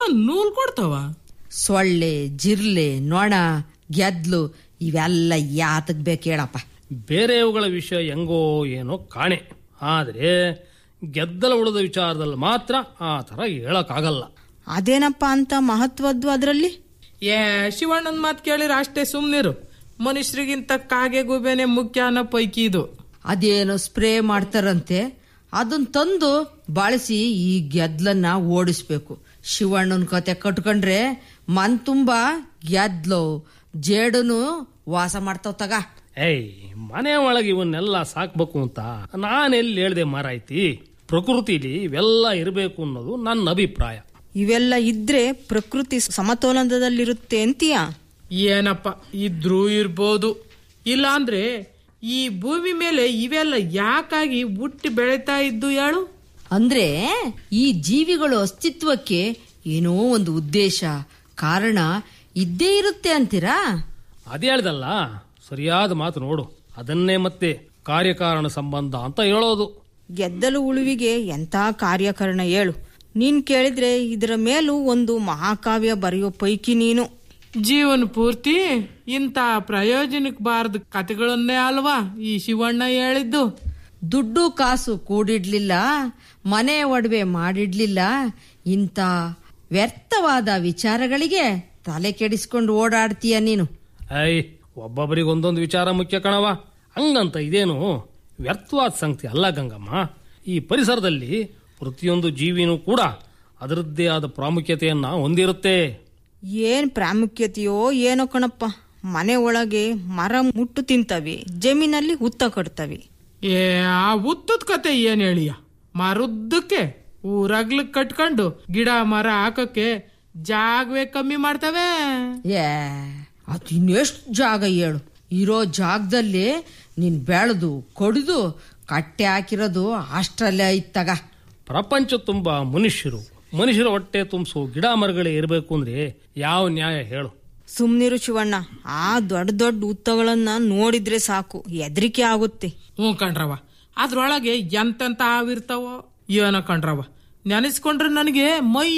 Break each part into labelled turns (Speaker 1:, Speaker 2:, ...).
Speaker 1: ನೂಲ್ ಕೊಡ್ತಾವ
Speaker 2: ಸೊಳ್ಳೆ ಜಿರ್ಲೆ ನೊಣ ಗೆದ್ಲು ಇವೆಲ್ಲ ಯಾತಕ್ ಬೇಕು ಹೇಳಪ್ಪ
Speaker 3: ಬೇರೆವುಗಳ ವಿಷಯ ಹೆಂಗೋ ಏನೋ ಕಾಣೆ ಆದರೆ ಗೆದ್ದಲ ಉಳಿದ ವಿಚಾರದಲ್ಲಿ ಮಾತ್ರ ಆ ಥರ ಹೇಳಕ್ಕಾಗಲ್ಲ
Speaker 4: ಅದೇನಪ್ಪ ಅಂತ ಮಹತ್ವದ್ದು ಅದರಲ್ಲಿ
Speaker 1: ಏ ಶಿವಣ್ಣನ ಮಾತು ಕೇಳಿರ ಅಷ್ಟೇ ಸುಮ್ನಿರು ಮನುಷ್ಯರಿಗಿಂತ ಕಾಗೆ ಗುಬೆನೆ ಮುಖ್ಯ ಅನ್ನೋ ಪೈಕಿ ಇದು
Speaker 2: ಅದೇನೋ ಸ್ಪ್ರೇ ಮಾಡ್ತಾರಂತೆ ಅದನ್ನ ತಂದು ಬಳಸಿ ಈ ಗೆದ್ಲನ್ನ ಓಡಿಸ್ಬೇಕು ಶಿವಣ್ಣನ ಕತೆ ಕಟ್ಕೊಂಡ್ರೆ ಮನ್ ತುಂಬಾ ಗೆದ್ಲು ಜೇಡುನು ವಾಸ ಮಾಡ್ತಾವ್ ತಗ
Speaker 3: ಏಯ್ ಮನೆ ಒಳಗೆ ಇವನ್ನೆಲ್ಲ ಸಾಕ್ಬೇಕು ಅಂತ ನಾನೆಲ್ಲಿ ಹೇಳ್ದೆ ಮಾರಾಯ್ತಿ ಪ್ರಕೃತಿಲಿ ಇವೆಲ್ಲ ಇರಬೇಕು ಅನ್ನೋದು ನನ್ನ ಅಭಿಪ್ರಾಯ
Speaker 4: ಇವೆಲ್ಲ ಇದ್ರೆ ಪ್ರಕೃತಿ ಸಮತೋಲನದಲ್ಲಿರುತ್ತೆ ಅಂತೀಯಾ
Speaker 1: ಏನಪ್ಪ ಇದ್ರೂ ಇರ್ಬೋದು ಇಲ್ಲ ಅಂದ್ರೆ ಈ ಭೂಮಿ ಮೇಲೆ ಇವೆಲ್ಲ ಯಾಕಾಗಿ ಹುಟ್ಟಿ ಬೆಳೀತಾ ಇದ್ದು ಹೇಳು
Speaker 2: ಅಂದ್ರೆ ಈ ಜೀವಿಗಳು ಅಸ್ತಿತ್ವಕ್ಕೆ ಏನೋ ಒಂದು ಉದ್ದೇಶ ಕಾರಣ ಇದ್ದೇ ಇರುತ್ತೆ ಅಂತೀರಾ
Speaker 3: ಅದೇ ಹೇಳ್ದಲ್ಲ ಸರಿಯಾದ ಮಾತು ನೋಡು ಅದನ್ನೇ ಮತ್ತೆ ಕಾರ್ಯಕಾರಣ ಸಂಬಂಧ ಅಂತ ಹೇಳೋದು
Speaker 4: ಗೆದ್ದಲು ಉಳುವಿಗೆ ಎಂಥ ಕಾರ್ಯಕರಣ ಹೇಳು ನೀನ್ ಕೇಳಿದ್ರೆ ಇದರ ಮೇಲೂ ಒಂದು ಮಹಾಕಾವ್ಯ ಬರೆಯೋ ಪೈಕಿ ನೀನು
Speaker 1: ಜೀವನ ಪೂರ್ತಿ ಇಂಥ ಪ್ರಯೋಜನಕ್ಕೆ ಬಾರದ ಕತೆಗಳನ್ನೇ ಅಲ್ವಾ ಈ ಶಿವಣ್ಣ ಹೇಳಿದ್ದು
Speaker 2: ದುಡ್ಡು ಕಾಸು ಕೂಡಿಡ್ಲಿಲ್ಲ ಮನೆ ಒಡವೆ ಮಾಡಿಡ್ಲಿಲ್ಲ ಇಂಥ ವ್ಯರ್ಥವಾದ ವಿಚಾರಗಳಿಗೆ ತಲೆ ಕೆಡಿಸ್ಕೊಂಡು ಓಡಾಡ್ತೀಯ ನೀನು
Speaker 3: ಐ ಒಬ್ಬೊಬ್ಬರಿಗೆ ಒಂದೊಂದು ವಿಚಾರ ಮುಖ್ಯ ಕಣವ ಹಂಗಂತ ಇದೇನು ವ್ಯರ್ಥವಾದ ಸಂಗತಿ ಅಲ್ಲ ಗಂಗಮ್ಮ ಈ ಪರಿಸರದಲ್ಲಿ ಪ್ರತಿಯೊಂದು ಜೀವಿನೂ ಕೂಡ ಅದರದ್ದೇ ಆದ ಪ್ರಾಮುಖ್ಯತೆಯನ್ನ ಹೊಂದಿರುತ್ತೆ
Speaker 4: ಏನ್ ಪ್ರಾಮುಖ್ಯತೆಯೋ ಏನೋ ಕಣಪ್ಪ ಮನೆ ಒಳಗೆ ಮರ ಮುಟ್ಟು ತಿಂತವೆ ಜಮೀನಲ್ಲಿ ಹುತ್ತ ಕಟ್ತವೆ
Speaker 1: ಏ ಆ ಉದ್ದದ ಕತೆ ಏನ್ ಹೇಳಿಯ ಮರುದ್ದಕ್ಕೆ ಊರಗ್ಲಕ್ ಕಟ್ಕೊಂಡು ಗಿಡ ಮರ ಹಾಕಕ್ಕೆ ಜಾಗವೇ ಕಮ್ಮಿ ಮಾಡ್ತವೆ
Speaker 2: ಏ ಅದು ಇನ್ನೆಷ್ಟು ಜಾಗ ಹೇಳು ಇರೋ ಜಾಗದಲ್ಲಿ ನೀನ್ ಬೆಳೆದು ಕೊಡಿದು ಕಟ್ಟೆ ಹಾಕಿರೋದು ಅಷ್ಟರಲ್ಲೇ ಐತಗ
Speaker 3: ಪ್ರಪಂಚ ತುಂಬ ಮನುಷ್ಯರು ಮನುಷ್ಯರ ಹೊಟ್ಟೆ ತುಂಬಿಸೋ ಗಿಡ ಮರಗಳೇ ಇರಬೇಕು ಅಂದ್ರೆ ಯಾವ ನ್ಯಾಯ ಹೇಳು
Speaker 4: ಸುಮ್ನಿರು ಶಿವಣ್ಣ ಆ ದೊಡ್ಡ ದೊಡ್ಡ ಹುತ್ತಗಳನ್ನ ನೋಡಿದ್ರೆ ಸಾಕು ಹೆದರಿಕೆ ಆಗುತ್ತೆ
Speaker 1: ಹ್ಞೂ ಕಣ್ರವ ಅದ್ರೊಳಗೆ ಎಂತೆಂತ ಹಾವಿರ್ತಾವೋ ಏನೋ ಕಣ್ರವ ನೆನೆಸ್ಕೊಂಡ್ರೆ ನನಗೆ ಮೈ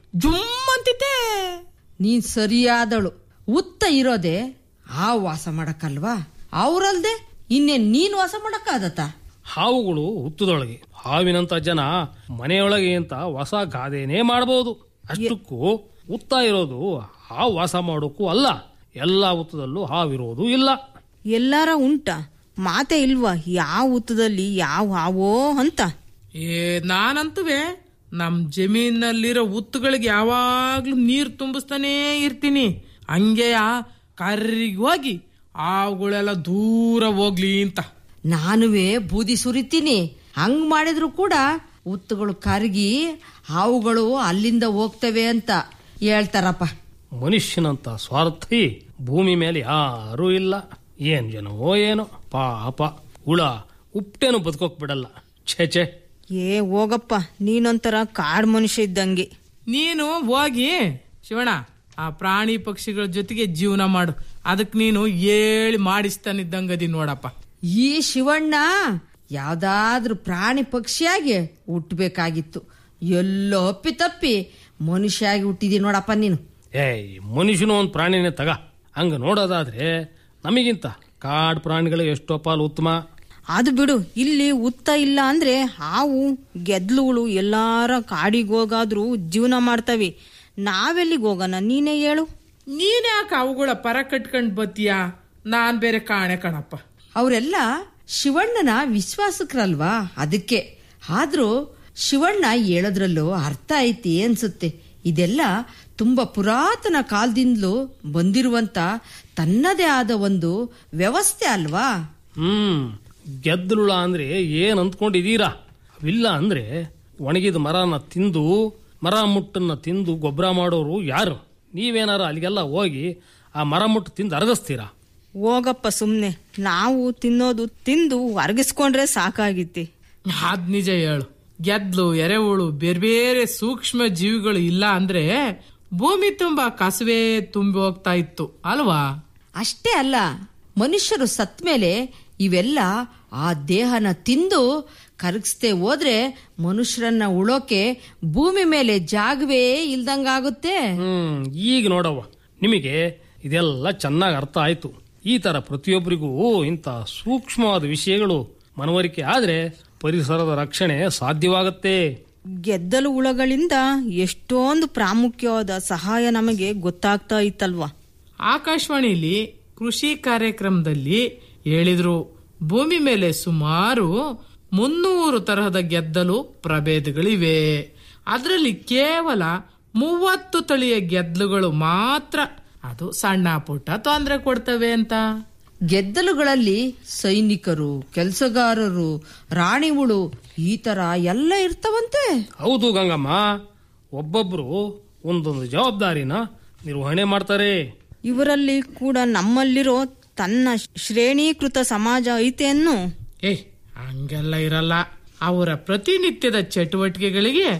Speaker 1: ಜುಮ್ ಅಂತಿತ್ತೆ
Speaker 2: ನೀನ್ ಸರಿಯಾದಳು ಉತ್ತ ಇರೋದೆ ಆ ವಾಸ ಮಾಡಕ್ಕಲ್ವಾ ಅವ್ರಲ್ದೆ ಇನ್ನೇನ್ ನೀನ್ ವಾಸ ಮಾಡಕ್ಕಾದತ್ತ
Speaker 3: ಹಾವುಗಳು ಹುತ್ತದೊಳಗೆ ಹಾವಿನಂತ ಜನ ಮನೆಯೊಳಗೆ ಅಂತ ಹೊಸ ಗಾದೆನೇ ಮಾಡಬಹುದು ಅಷ್ಟಕ್ಕೂ ಹುತ್ತ ಇರೋದು ಹಾವು ವಾಸ ಮಾಡೋಕ್ಕೂ ಅಲ್ಲ ಎಲ್ಲ ಹುತ್ತದಲ್ಲೂ ಹಾವಿರೋದು ಇಲ್ಲ
Speaker 4: ಎಲ್ಲಾರ ಉಂಟ ಮಾತೆ ಇಲ್ವಾ ಯಾವ ಹುತ್ತದಲ್ಲಿ ಯಾವ ಹಾವೋ ಅಂತ
Speaker 1: ಏ ನಾನಂತುವೆ ನಮ್ ಜಮೀನಲ್ಲಿರೋ ಉತ್ತುಗಳಿಗೆ ಯಾವಾಗ್ಲೂ ನೀರ್ ತುಂಬಿಸ್ತಾನೇ ಇರ್ತೀನಿ ಹಂಗೆಯ ಕರ್ರಿಗೆ ಹೋಗಿ ಆವುಗಳೆಲ್ಲ ದೂರ ಹೋಗ್ಲಿ ಅಂತ
Speaker 2: ನಾನುವೇ ಬೂದಿ ಸುರಿತೀನಿ ಹಂಗ್ ಮಾಡಿದ್ರು ಕೂಡ ಉತ್ತುಗಳು ಕರಗಿ ಹಾವುಗಳು ಅಲ್ಲಿಂದ ಹೋಗ್ತವೆ ಅಂತ ಹೇಳ್ತಾರಪ್ಪ
Speaker 3: ಮನುಷ್ಯನಂತ ಸ್ವಾರ್ಥಿ ಭೂಮಿ ಮೇಲೆ ಯಾರೂ ಇಲ್ಲ ಏನ್ ಜನವೋ ಏನೋ ಪಾಪ ಹುಳ ಉಪ್ಪಟೇನು ಬದುಕೋಕ್ ಬಿಡಲ್ಲ ಛೇ ಛೇ
Speaker 4: ಏ ಹೋಗಪ್ಪ ನೀನೊಂಥರ ಕಾಡ್ ಮನುಷ್ಯ ಇದ್ದಂಗೆ
Speaker 1: ನೀನು ಹೋಗಿ ಶಿವಣ್ಣ ಆ ಪ್ರಾಣಿ ಪಕ್ಷಿಗಳ ಜೊತೆಗೆ ಜೀವನ ಮಾಡು ಅದಕ್ ನೀನು ಹೇಳಿ ಮಾಡಿಸ್ತಾನಿದ್ದಂಗದಿ ನೋಡಪ್ಪ
Speaker 2: ಈ ಶಿವಣ್ಣ ಯಾವ್ದಾದ್ರೂ ಪ್ರಾಣಿ ಪಕ್ಷಿಯಾಗಿ ಹುಟ್ಟಬೇಕಾಗಿತ್ತು ಎಲ್ಲೋ ಅಪ್ಪಿ ತಪ್ಪಿ ಮನುಷ್ಯ ಆಗಿ ಹುಟ್ಟಿದಿ ನೋಡಪ್ಪ ನೀನು
Speaker 3: ಏಯ್ ಮನುಷ್ಯನು ಒಂದು ಪ್ರಾಣಿನೇ ತಗ ಹಂಗ ನೋಡೋದಾದ್ರೆ ನಮಗಿಂತ ಕಾಡು ಪ್ರಾಣಿಗಳು ಎಷ್ಟೋ ಪಾಲು ಉತ್ತಮ
Speaker 4: ಅದು ಬಿಡು ಇಲ್ಲಿ ಉತ್ತ ಇಲ್ಲ ಅಂದ್ರೆ ಹಾವು ಗೆದ್ಲುಗಳು ಎಲ್ಲಾರ ಕಾಡಿಗೆ ಹೋಗಾದ್ರೂ ಜೀವನ ಮಾಡ್ತವೆ ನಾವೆಲ್ಲಿಗೆ ಹೋಗೋಣ ನೀನೇ ಹೇಳು
Speaker 1: ನೀನ್ ಯಾಕೆ ಅವುಗಳ ಪರ ಕಟ್ಕೊಂಡ್ ಬತ್ತೀಯಾ ನಾನ್ ಬೇರೆ ಕಾಣೆ ಕಣಪ್ಪ
Speaker 2: ಅವರೆಲ್ಲ ಶಿವಣ್ಣನ ವಿಶ್ವಾಸಕರಲ್ವಾ ಅದಕ್ಕೆ ಆದ್ರೂ ಶಿವಣ್ಣ ಹೇಳೋದ್ರಲ್ಲೂ ಅರ್ಥ ಐತಿ ಅನ್ಸುತ್ತೆ ಇದೆಲ್ಲ ತುಂಬಾ ಪುರಾತನ ಕಾಲದಿಂದಲೂ ಬಂದಿರುವಂತ ತನ್ನದೇ ಆದ ಒಂದು ವ್ಯವಸ್ಥೆ ಅಲ್ವಾ
Speaker 3: ಹ್ಮ್ ಗೆದ್ದಲುಳ ಅಂದ್ರೆ ಏನ್ ಅಂದ್ಕೊಂಡಿದೀರಾ ಅವಿಲ್ಲ ಅಂದ್ರೆ ಒಣಗಿದ ಮರನ ತಿಂದು ಮರ ಮುಟ್ಟನ್ನ ತಿಂದು ಗೊಬ್ಬರ ಮಾಡೋರು ಯಾರು ನೀವೇನಾರ ಅಲ್ಲಿಗೆಲ್ಲ ಹೋಗಿ ಆ ಮರ ಮುಟ್ಟು ತಿಂದು ಅರಗಿಸ್ತೀರಾ
Speaker 4: ಹೋಗಪ್ಪ ಸುಮ್ನೆ ನಾವು ತಿನ್ನೋದು ತಿಂದು ಹೊರಗಿಸ್ಕೊಂಡ್ರೆ ಸಾಕಾಗಿತ್ತೆ
Speaker 1: ಅದ್ ನಿಜ ಹೇಳು ಗೆದ್ಲು ಎರೆಹುಳು ಬೇರೆ ಬೇರೆ ಸೂಕ್ಷ್ಮ ಜೀವಿಗಳು ಇಲ್ಲ ಅಂದ್ರೆ ಭೂಮಿ ತುಂಬಾ ಕಸವೇ ತುಂಬಿ ಹೋಗ್ತಾ ಇತ್ತು ಅಲ್ವಾ
Speaker 2: ಅಷ್ಟೇ ಅಲ್ಲ ಮನುಷ್ಯರು ಸತ್ ಮೇಲೆ ಇವೆಲ್ಲ ಆ ದೇಹನ ತಿಂದು ಕರಗಿಸ್ದೆ ಹೋದ್ರೆ ಮನುಷ್ಯರನ್ನ ಉಳೋಕೆ ಭೂಮಿ ಮೇಲೆ ಜಾಗವೇ ಇಲ್ದಂಗಾಗುತ್ತೆ
Speaker 3: ಹ್ಮ್ ಈಗ ನೋಡವ್ವ ನಿಮಗೆ ಇದೆಲ್ಲ ಚೆನ್ನಾಗಿ ಅರ್ಥ ಆಯ್ತು ಈ ತರ ಪ್ರತಿಯೊಬ್ಬರಿಗೂ ಇಂಥ ಸೂಕ್ಷ್ಮವಾದ ವಿಷಯಗಳು ಮನವರಿಕೆ ಆದ್ರೆ ಪರಿಸರದ ರಕ್ಷಣೆ ಸಾಧ್ಯವಾಗತ್ತೆ
Speaker 4: ಗೆದ್ದಲು ಹುಳಗಳಿಂದ ಎಷ್ಟೊಂದು ಪ್ರಾಮುಖ್ಯವಾದ ಸಹಾಯ ನಮಗೆ ಗೊತ್ತಾಗ್ತಾ ಇತ್ತಲ್ವಾ
Speaker 1: ಆಕಾಶವಾಣಿಲಿ ಕೃಷಿ ಕಾರ್ಯಕ್ರಮದಲ್ಲಿ ಹೇಳಿದ್ರು ಭೂಮಿ ಮೇಲೆ ಸುಮಾರು ಮುನ್ನೂರು ತರಹದ ಗೆದ್ದಲು ಪ್ರಭೇದಗಳಿವೆ ಅದರಲ್ಲಿ ಕೇವಲ ಮೂವತ್ತು ತಳಿಯ ಗೆದ್ದಲುಗಳು ಮಾತ್ರ ಅದು ಸಣ್ಣ ಪುಟ್ಟ ತೊಂದರೆ ಕೊಡ್ತವೆ ಅಂತ
Speaker 2: ಗೆದ್ದಲುಗಳಲ್ಲಿ ಸೈನಿಕರು ಕೆಲಸಗಾರರು ರಾಣಿ ಹುಳು ಈ ತರ ಎಲ್ಲ ಇರ್ತವಂತೆ
Speaker 3: ಹೌದು ಗಂಗಮ್ಮ ಒಬ್ಬೊಬ್ರು ಒಂದೊಂದು ಜವಾಬ್ದಾರಿನ ನಿರ್ವಹಣೆ ಮಾಡ್ತಾರೆ
Speaker 4: ಇವರಲ್ಲಿ ಕೂಡ ನಮ್ಮಲ್ಲಿರೋ ತನ್ನ ಶ್ರೇಣೀಕೃತ ಸಮಾಜ ಐತೆ ಅನ್ನು
Speaker 1: ಏಯ್ ಹಂಗೆಲ್ಲ ಇರಲ್ಲ ಅವರ ಪ್ರತಿನಿತ್ಯದ ಚಟುವಟಿಕೆಗಳಿಗೆ